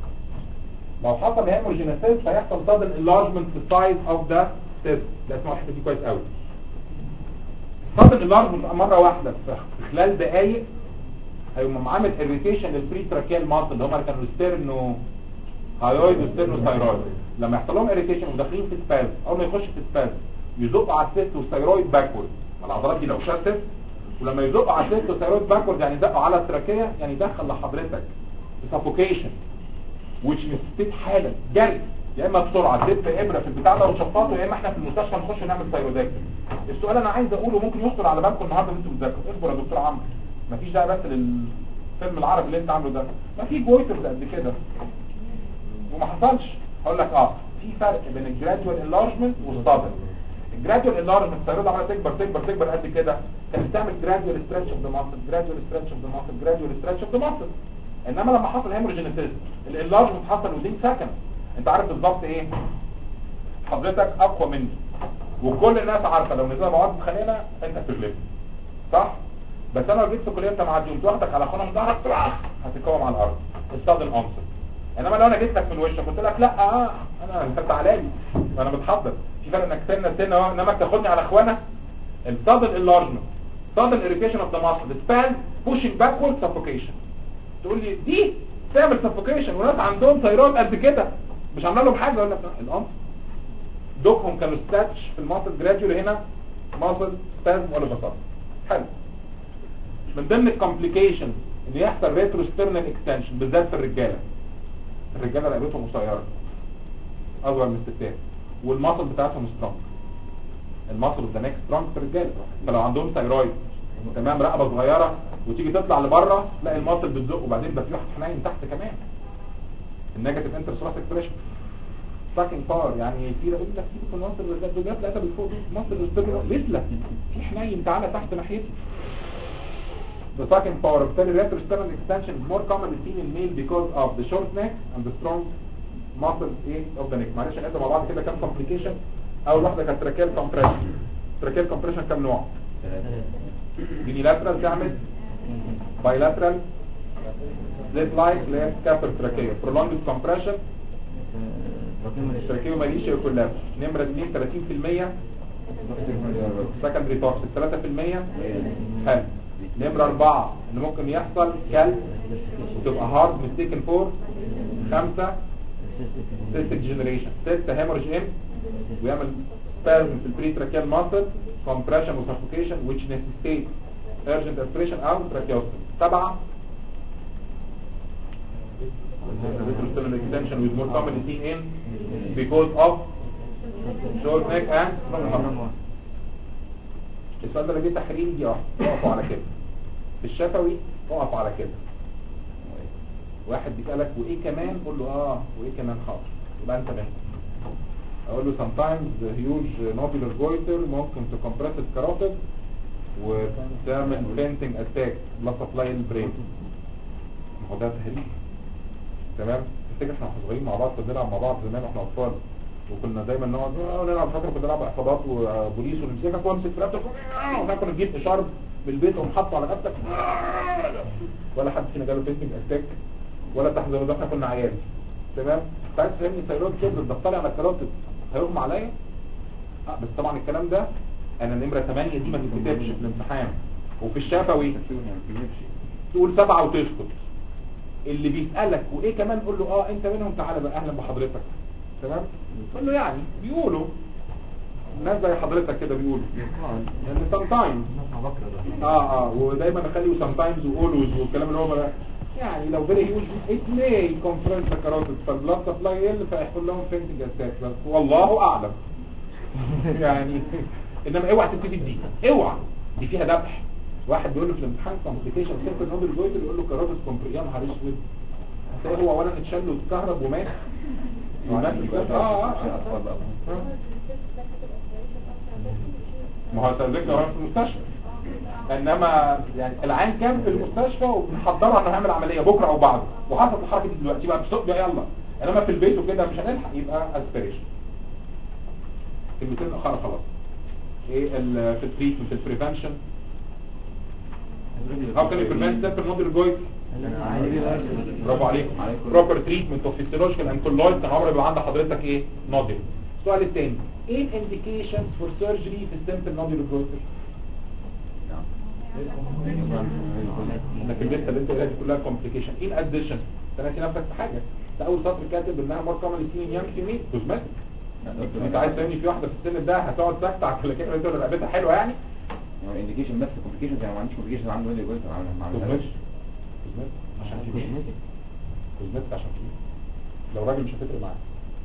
لو حصل hemorrhagenesis هيحصل sudden enlargement في size of the cyst ده اسمه الحته دي كويس قوي sudden enlargement مره واحده في خلال دقائق هيقوم عامل irritation للبري تراكيال ماسل اللي هم كانوا ستيرنو هايويد وستيرنو ثايرويد لما يحصل لهم irritation وداخلين في سباز اول ما يخش في سباز يزق على السيست والثايرويد باكورد العضلات دي لو شتت ولما يزق على السيست والثايرويد باكورد يعني يزق على التراكيه يعني يدخل لحضرتك في سفوكيشن which necessitate حالا جري يا اما بسرعه تدب ابره في البتاع ده وتشفطه يا اما احنا في المستشفى نخش نعمل ثايرويدكتومي السؤال انا عايز اقوله ممكن يخطر على بالكم النهارده وانتوا بتذاكروا اصبر يا دكتور عمرو مفيش داعي بس للفيلم العربي اللي انت عامله ده ما في جويترز قد كده وما حصلش هقول لك اه في فرق بين الجرادوال انلارجمنت والصدر الجرادوال انلارجمنت الثيرويد عماله تكبر تكبر تكبر قد كده كانت بتعمل جرادوال ستريتش اوف ذا ماسل جرادوال ستريتش اوف ذا ماسل جرادوال ستريتش اوف ذا ماسل انما لما حصل هيمورجينيسيس الانلارجمنت حصل within سكند انت عارف بالظبط ايه حضرتك اقوى مني وكل الناس عارفه لو نزلنا مع بعض اتخانقنا انت بتغلبني صح بس انا لو جيت في كليه انت معدي وقمت واخدك على خونه من ظهرك طلع هتتكوم على الارض استخدم عنصر انما لو انا جيت لك من وشك قلت لك لا آه انا انت تعالى لي وانا متحضر في فرق انك سنه سنه اهو انما تاخدني على اخوانا السادل انلارجمنت sudden irritation of the muscle span pushing backward suffocation تقول لي دي تعمل suffocation وناس عندهم ثيرويد قد كده مش عامله لهم حاجه اقول لك لا الامر دوكهم كانوا ستاتش في الماسل جراديولي هنا ماسل سبازم ولا بساطه حلو من ضمن الكومبليكيشنز ان يحصل ريترو ستيرنال اكستنشن بالذات في الرجاله الرجاله رقبتهم قصيره اصغر من الستات والماسل بتاعتهم سترونج الماسل اوف ذا نيك سترونج في الرجاله فلو عندهم ثايرويد تمام رقبه صغيره وتيجي تطلع لبره تلاقي الماسل بتزق وبعدين يبقى في واحد حنين تحت كمان النيجاتيف انترثوراسيك بريشر ساكن باور يعني في يقول لك سيبك من مصر الرجال دول لا بالفوق مصر الرجال لسه في حنين تعالى تحت ناحيتي The sucking power of the retrosternal extension is more commonly seen in male because of the short neck and the strong muscles eh, of the neck. معلش نقدر مع بعض كده كام complication أول واحدة كانت tracheal compression. tracheal compression كام نوع؟ unilateral تعمل bilateral split like اللي هي scapula trachea prolonged compression تركيبه ماليشيا كلها نمرة 2 30% سكندري توكسيك 3% حلو نمرة 4 اللي ممكن يحصل كلب وتبقى هارد ميستيكن فور 5 سيستيك جنريشن 6 هيموريج ام ويعمل spasm في البريتراكيال ماسل compression وسفوكيشن which necessitates urgent aspiration او tracheostomy 7 retrosternal extension with more commonly seen in because of short neck and strong heart السؤال ده لو جه تحريري دي واحد اقفوا على كده في الشفوي اقف على كده واحد بيسألك وايه كمان قول له اه وايه كمان حاضر يبقى انت منهم اقول له sometimes the huge nodular goiter ممكن to compress the carotid وتعمل fainting attack blood supply in brain ما هو ده تهريج تمام تفتكر احنا واحنا صغيرين مع بعض كنا بنلعب مع بعض زمان واحنا اطفال وكنا دايما نقعد آه، نلعب فتره كنا نلعب عصابات وبوليس ونمسكك وامسك في رقبتك آه، وناكل نجيب اشار من البيت ونقوم حاطه على رقبتك آه، ولا حد فينا جاله فينتنج اتاك ولا تحزنوا ده احنا كنا عيال تمام انت عايز تفهمني الثيرويد كده بتطلع على الكاراتيد هيغمى عليا اه بس طبعا الكلام ده انا نمره 8 دي ما تتكتبش في الامتحان وفي الشفوي تقول سبعة وتسكت اللي بيسألك وايه كمان قول له اه انت منهم تعالى بقى اهلا بحضرتك تمام قول له يعني بيقولوا ناس زي حضرتك كده بيقولوا يعني sometimes اه اه ودايما اخليه sometimes واولوز والكلام اللي هو بقى يعني لو very huge it may confront the carotid فالبلاد سبلاي يقل فيحصل لهم fainting attack بس والله اعلم يعني انما اوعى تبتدي بدي اوعى دي فيها ذبح واحد بيقول له في الامتحان كومبليكيشن سيمبل نودل جويد يقول له كاراتيد كومبري يا نهار اسود هتلاقيه هو اولا اتشل واتكهرب ومات ومات اه اه آه. ما هو تذكر هو في المستشفى انما يعني العين كان في المستشفى وبنحضرها انه هيعمل عمليه بكره او بعده وحصلت الحركه دي دلوقتي بقى بسوق بقى يلا انما في البيت وكده مش هنلحق يبقى اسبريشن كلمتين اخرى خلاص ايه ال- في التريتمنت في البريفنشن how can you prevent simple nodal goiter برافو عليكم proper treatment of physiological and colloid كان عمره يبقى عند حضرتك ايه nodal السؤال الثاني ايه indications for surgery في simple nodal goiter انك البيت اللي انت قايلها دي كلها complication in addition انت ناسي نفسك في حاجه ده اول سطر كاتب انها more commonly seen in young female cosmetic انت عايز تقولي في واحده في السن ده هتقعد ساكته على الكلاكيت اللي تقول رقبتها حلوه يعني انديكيشن بس كومبليكيشن يعني ما عنديش كومبليكيشن عنده ولا جوز ما كوزمتك عملهاش كوزمتك عشان في كوزمتك عشان في لو راجل مش هتفرق معاه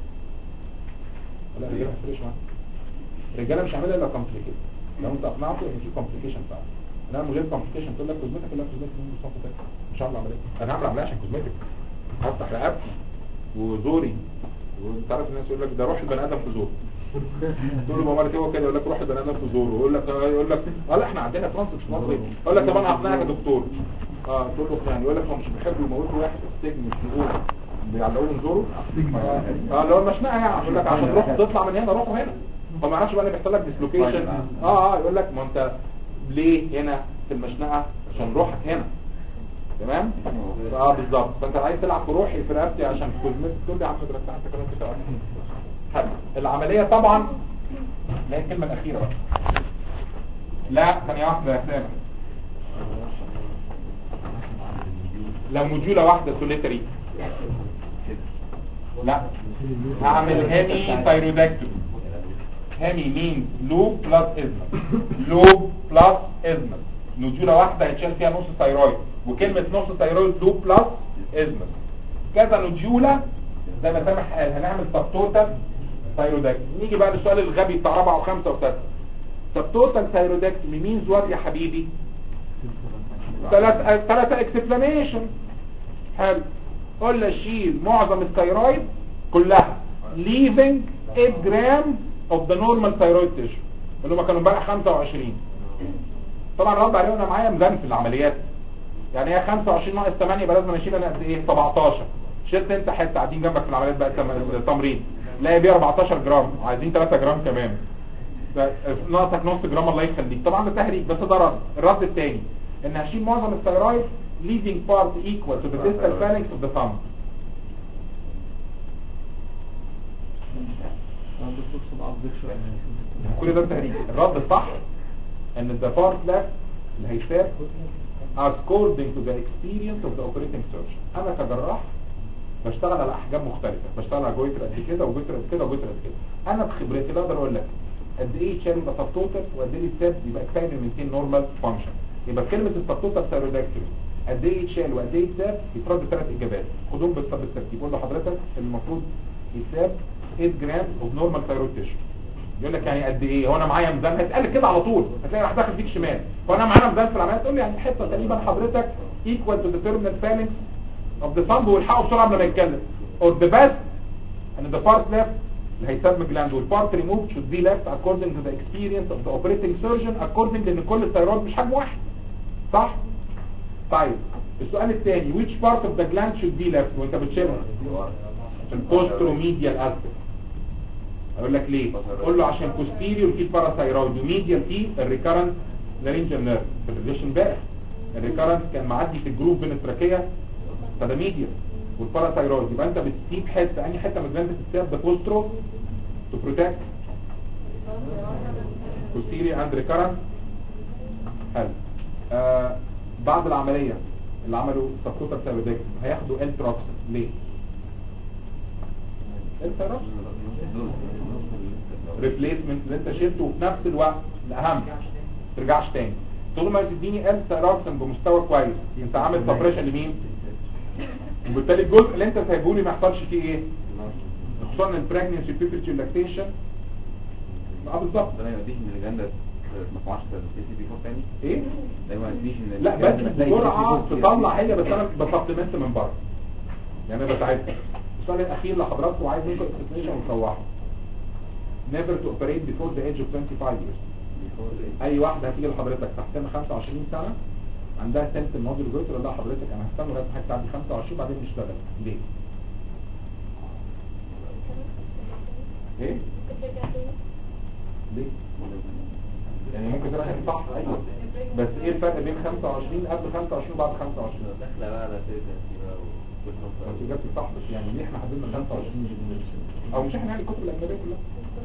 ولا الرجاله هتفرقش معاه الرجاله مش هعملها الا كومبليكيشن لو انت اقنعته ان في كومبليكيشن فعلا انما من غير كومبليكيشن تقول لك كوزمتك لا كوزمتك من صفتك مش هعمل عمليه انا هعمل عمليه عشان كوزمتك هفتح رقبتي وزوري وانت عارف الناس يقول لك ده روح البني ادم في زوره تقول له ما مالك هو كده يقول لك روح البني ادم في زوره ويقول لك يقول لك اه لا احنا عندنا فرنسا في مصر يقول لك طب انا هقنعك يا دكتور اه تقول له يعني يقول لك هم مش بيحبوا يموتوا واحد في السجن مش نقول بيعلقوه من زوره اه اللي هو المشنقه يعني يقول لك عشان تروح تطلع من هنا روحوا هنا هو ما يعرفش بقى ان بيحصل لك ديسلوكيشن اه اه يقول لك ما انت ليه هنا في المشنقه عشان روحك هنا تمام اه بالظبط فانت عايز تلعب في روحي في رقبتي عشان كوزمتك تقول لي يا عم ده انت كلام كده حلو العمليه طبعا لا هي الكلمه الاخيره بقى لا ثانيه واحده يا سامح لو مجوله واحده سوليتري لا هعمل هامي ثايرويدكتومي هامي مينز لوب بلس ازمس لوب بلس ازمس نجوله واحده هيتشال فيها نص ثايرويد وكلمه نص ثايرويد لوب بلس ازمس كذا نجوله زي ما سامح قال هنعمل سبتوتال ثايرويدكتومي نيجي بقى للسؤال الغبي بتاع رابعه وخمسه وسته سبتوتال ثايرويدكتومي مينز وات يا حبيبي ثلاث ثلاثة اكسبلانيشن حلو قلنا شيل معظم الثيرويد كلها leaving 8 جرام of the normal thyroid tissue اللي هم كانوا امبارح 25 طبعا رد عليه وانا معايا ميزان في العمليات يعني هي 25 ناقص 8 يبقى لازم اشيل انا قد ايه 17 شلت انت حته قاعدين جنبك في العمليات بقى التم- التمرين لا بيه 14 جرام عايزين 3 جرام كمان ناقصك نص جرام الله يخليك طبعا ده تهريج بس ده رد الرد الثاني ان هشيل معظم الثيرويد leading part equal to the distal phalanx of the thumb كل ده تهريج الرد الصح ان the part left اللي هيساب according to the experience of the operating surgeon انا كجراح بشتغل على احجام مختلفه بشتغل على جويتر قد كده وجويتر قد كده وجويتر قد كده انا بخبرتي بقدر اقول لك قد ايه يتشال يبقى سبتوتال وقد ايه يتساب يبقى كفايه من 200 نورمال فانكشن يبقى كلمه السبتوتال سيروداكتومي قد ايه يتشال وقد ايه يتساب يترد ثلاث اجابات خدوهم بالط- بالترتيب قول له حضرتك المفروض يتساب 8 جرام اوف نورمال ثايرويد تيشو يقول لك يعني قد ايه هو انا معايا ميزان هتقال كده على طول هتلاقي راح داخل فيك شمال هو انا معايا ميزان في العمليات تقول لي يعني حته تقريبا حضرتك equal to the terminal phalanx of the thumb والحقه بسرعه قبل ما يتكلم or the best and the part left اللي هيسمى جلاند والبارت removed should be left according to the experience of the operating surgeon according لان كل الثيرويد مش حجم واحد صح طيب السؤال الثاني which part of the gland should be left وانت بتشيلها البوستروميديال اسبكت اقول لك ليه قول له عشان posterior في الباراثايرويد وميديال في الريكارنت لارنجال نيرف في الريليشن امبارح الريكارنت كان معدي في الجروب بين التراكيه فده ميديال والباراثايرويد يبقى انت بتسيب حته انهي حته من الجلاند بتتساب ده بوسترو تو بروتكت posterior and recurrent حلو آه بعد العمليه اللي عملوا سبكوتر سيرودكس هياخدوا التروكسين ليه؟ التروكسين ريبليسمنت اللي انت شلته وفي نفس الوقت الاهم ترجعش تاني طول ما تديني ال سيروكسين بمستوى كويس انت عامل سبريشن لمين وبالتالي الجزء اللي انت سايبه لي ما يحصلش فيه ايه خصوصا البريجنسي بيبرتي لاكتيشن اه بالظبط ده ما يوديش ان الجنة ما تسمعش السي سي بي فور تاني ايه ده ما يوديش ان لا الجنة بس تلاقي بسرعه CCP تطلع هي بس انا بسبلمنت من بره يعني انا بساعدها السؤال الاخير لحضراتكم وعايز منكم اكسبليشن وتروحوا never to operate before the age of 25 years اي واحده هتيجي لحضرتك تحت سن 25 سنه عندها سنه الماضي الجوتر لا حضرتك انا هستنى لغايه ما حضرتك تعدي 25 بعدين نشتغل ليه؟ ايه؟ ليه؟ يعني ممكن تبقى حاجة صح ايوه بس ايه الفرق بين 25 قبل 25 وبعد 25 داخله بقى على سيرجنسي بقى ما انت جبت صح بس يعني ليه احنا حددنا 25 او مش احنا يعني الكتب الاجنبيه كلها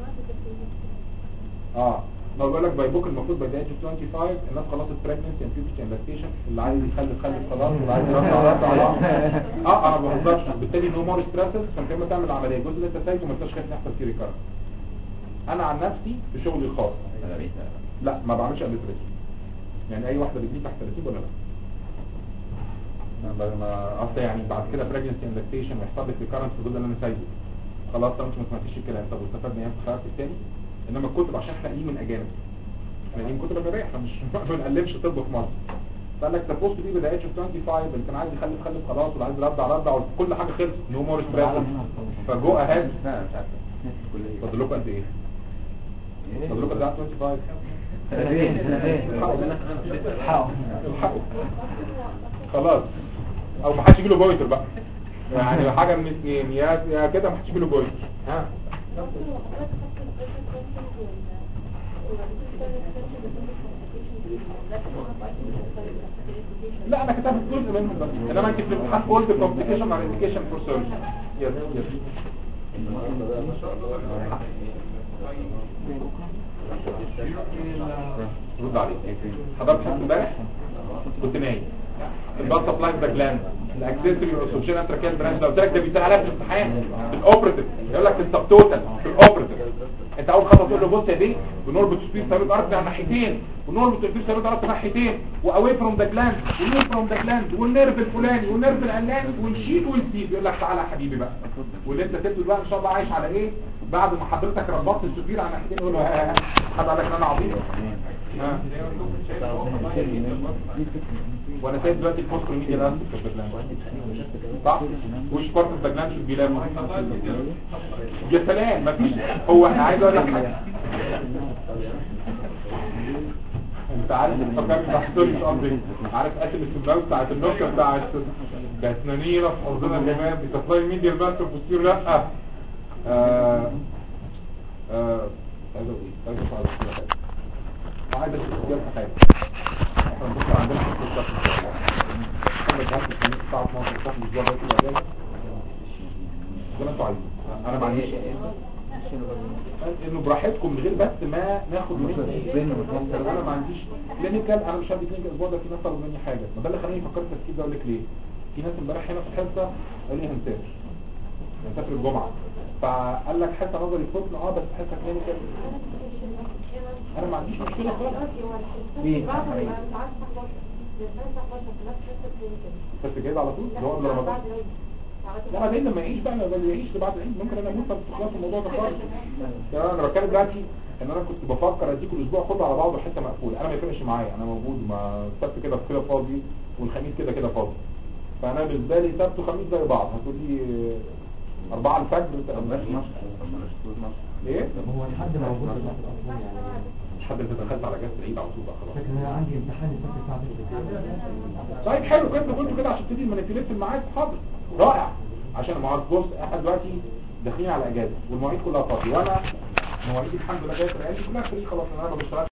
اه لو بقول لك باي بوك المفروض باي ايج 25 الناس خلاص البريجنسي اند بيوبرتي اند لاكتيشن اللي عايز يخلف خلف خلاص واللي عايز يرضع رضع رضع اه انا ما بهزرش بالتالي نو مور ستريسز فانت لما تعمل العمليه الجزء اللي انت سايبه ما انتش خايف يحصل فيه ريكارنس انا عن نفسي في شغلي الخاص أنا بيت لا ما بعملش ابليتريشن يعني اي واحده بتجيب تحت 30 ولا لا ما- ما اصل يعني بعد كده بريجنسي اند لاكتيشن ويحصل لك ريكارنس في الجزء اللي انا سايبه خلاص طب انت ما سمعتيش الكلام طب واستفدنا ايه في الخيار الثاني انما الكتب عشان احنا قايمين من اجانب احنا قايمين كتب اجنبيه احنا مش ما بنقلبش طب في مصر فقال لك سبوست دي بدايه 25 اللي كان عايز يخلف خلف خلاص واللي عايز يرضع رضع وكل حاجه خلصت نو مور ستريس فجو اهاد لا مش عارف كلية فاضل لكم قد ايه؟ فاضل لكم قد ايه على 25 سنتين سنتين الحقوا الحقوا خلاص او ما حدش يجي له جويتر بقى يعني حاجه من اثنين يا يا كده ما حدش يجي له جويتر ها لا انا كتبت جزء منهم بس انما انت في الامتحان قلت كومبليكيشن مع انديكيشن فور سيرجن يس يس النهارده بقى ما شاء الله رد عليك حضرتك حد امبارح كنت نايم البطه بلاك ذا جلاند الاكسسوري والسوشيال انتراكيال برانش لو قلت لك ده بيسال عليها في الامتحان في الاوبريتيف يقول لك في السبتوتال في الاوبريتيف انت اول خطوه تقول له بص يا بيه بنربط سبيد ثابت ارض على ناحيتين ونربط سبيد ثابت ارض ناحيتين واواي فروم ذا جلاند ونور فروم ذا جلاند والنيرف الفلاني والنيرف العلاني والشيل والسيب يقول لك تعالى يا حبيبي بقى واللي انت تبدو بقى ان شاء الله عايش على ايه بعد ما حضرتك ربطت السبيل على ناحيتين يقول له ها ها حد قال لك ان انا عبيط ها. وانا سايب دلوقتي البوست ميديا لاست في البرنامج صح وش بارت اوف ذا جلاند شود بي ليفل يا سلام مفيش هو انا عايز اقول لك حاجه انت عارف الفكر بتاع ستوري قصدي عارف قاتل السباوي بتاعت النكته بتاعت ده اسنانيره في حوضنا الجمال بتطلعي ميديا الباست وبتصير لا آه آه عايز اقول ايه عايز اقول حاجه عايز اشوف حاجه احنا بكره عندنا في الصف ان شاء الله محمد هات الخميس الساعه 12 الصف الاسبوع ده كده جاي زي ما انتوا عايزين انا ما عنديش انه براحتكم من غير بس ما ناخد مش مني هتسبين ومش هتسبين. انا ما عنديش كلينيكال انا مش هدي كلينيكال الاسبوع ده في ناس طلبوا مني حاجه ما ده اللي خلاني فكرت التفكير ده اقول لك ليه في ناس امبارح هنا في الحصه قال لي هنسافر هنسافر الجمعه فقال لك حته نظري فتن اه بس حته كلينيكال انا ما عنديش مشكله خالص مين؟ بس جايب على طول اللي هو قبل رمضان لا بعدين لما يعيش بقى لما يعيش بعد العيد ممكن انا اموت فتخلص الموضوع ده خالص يعني انا بتكلم دلوقتي ان انا كنت بفكر اديكم الاسبوع كله على بعضه حته مقفوله انا ما يفرقش معايا انا موجود ما السبت كده كده فاضي والخميس كده كده فاضي فانا بالنسبه لي سبت وخميس زي بعض هتقول لي أربعة الفجر طب بلاش مصر طب بلاش تقول مصر ايه؟ طب هو لحد ما موجود في مصر اصلا يعني مش حد انت دخلت على جهاز العيد على طول بقى خلاص فاكر ان انا عندي امتحان السبت الساعه 6 طيب حلو كده قلت كده عشان تدي المانيبيوليت في الميعاد حاضر رائع عشان ما بص احنا دلوقتي داخلين على اجازه والمواعيد كلها فاضيه وانا مواعيدي الحمد لله جايه في العيد كلها فري خلاص انا ما بشتغلش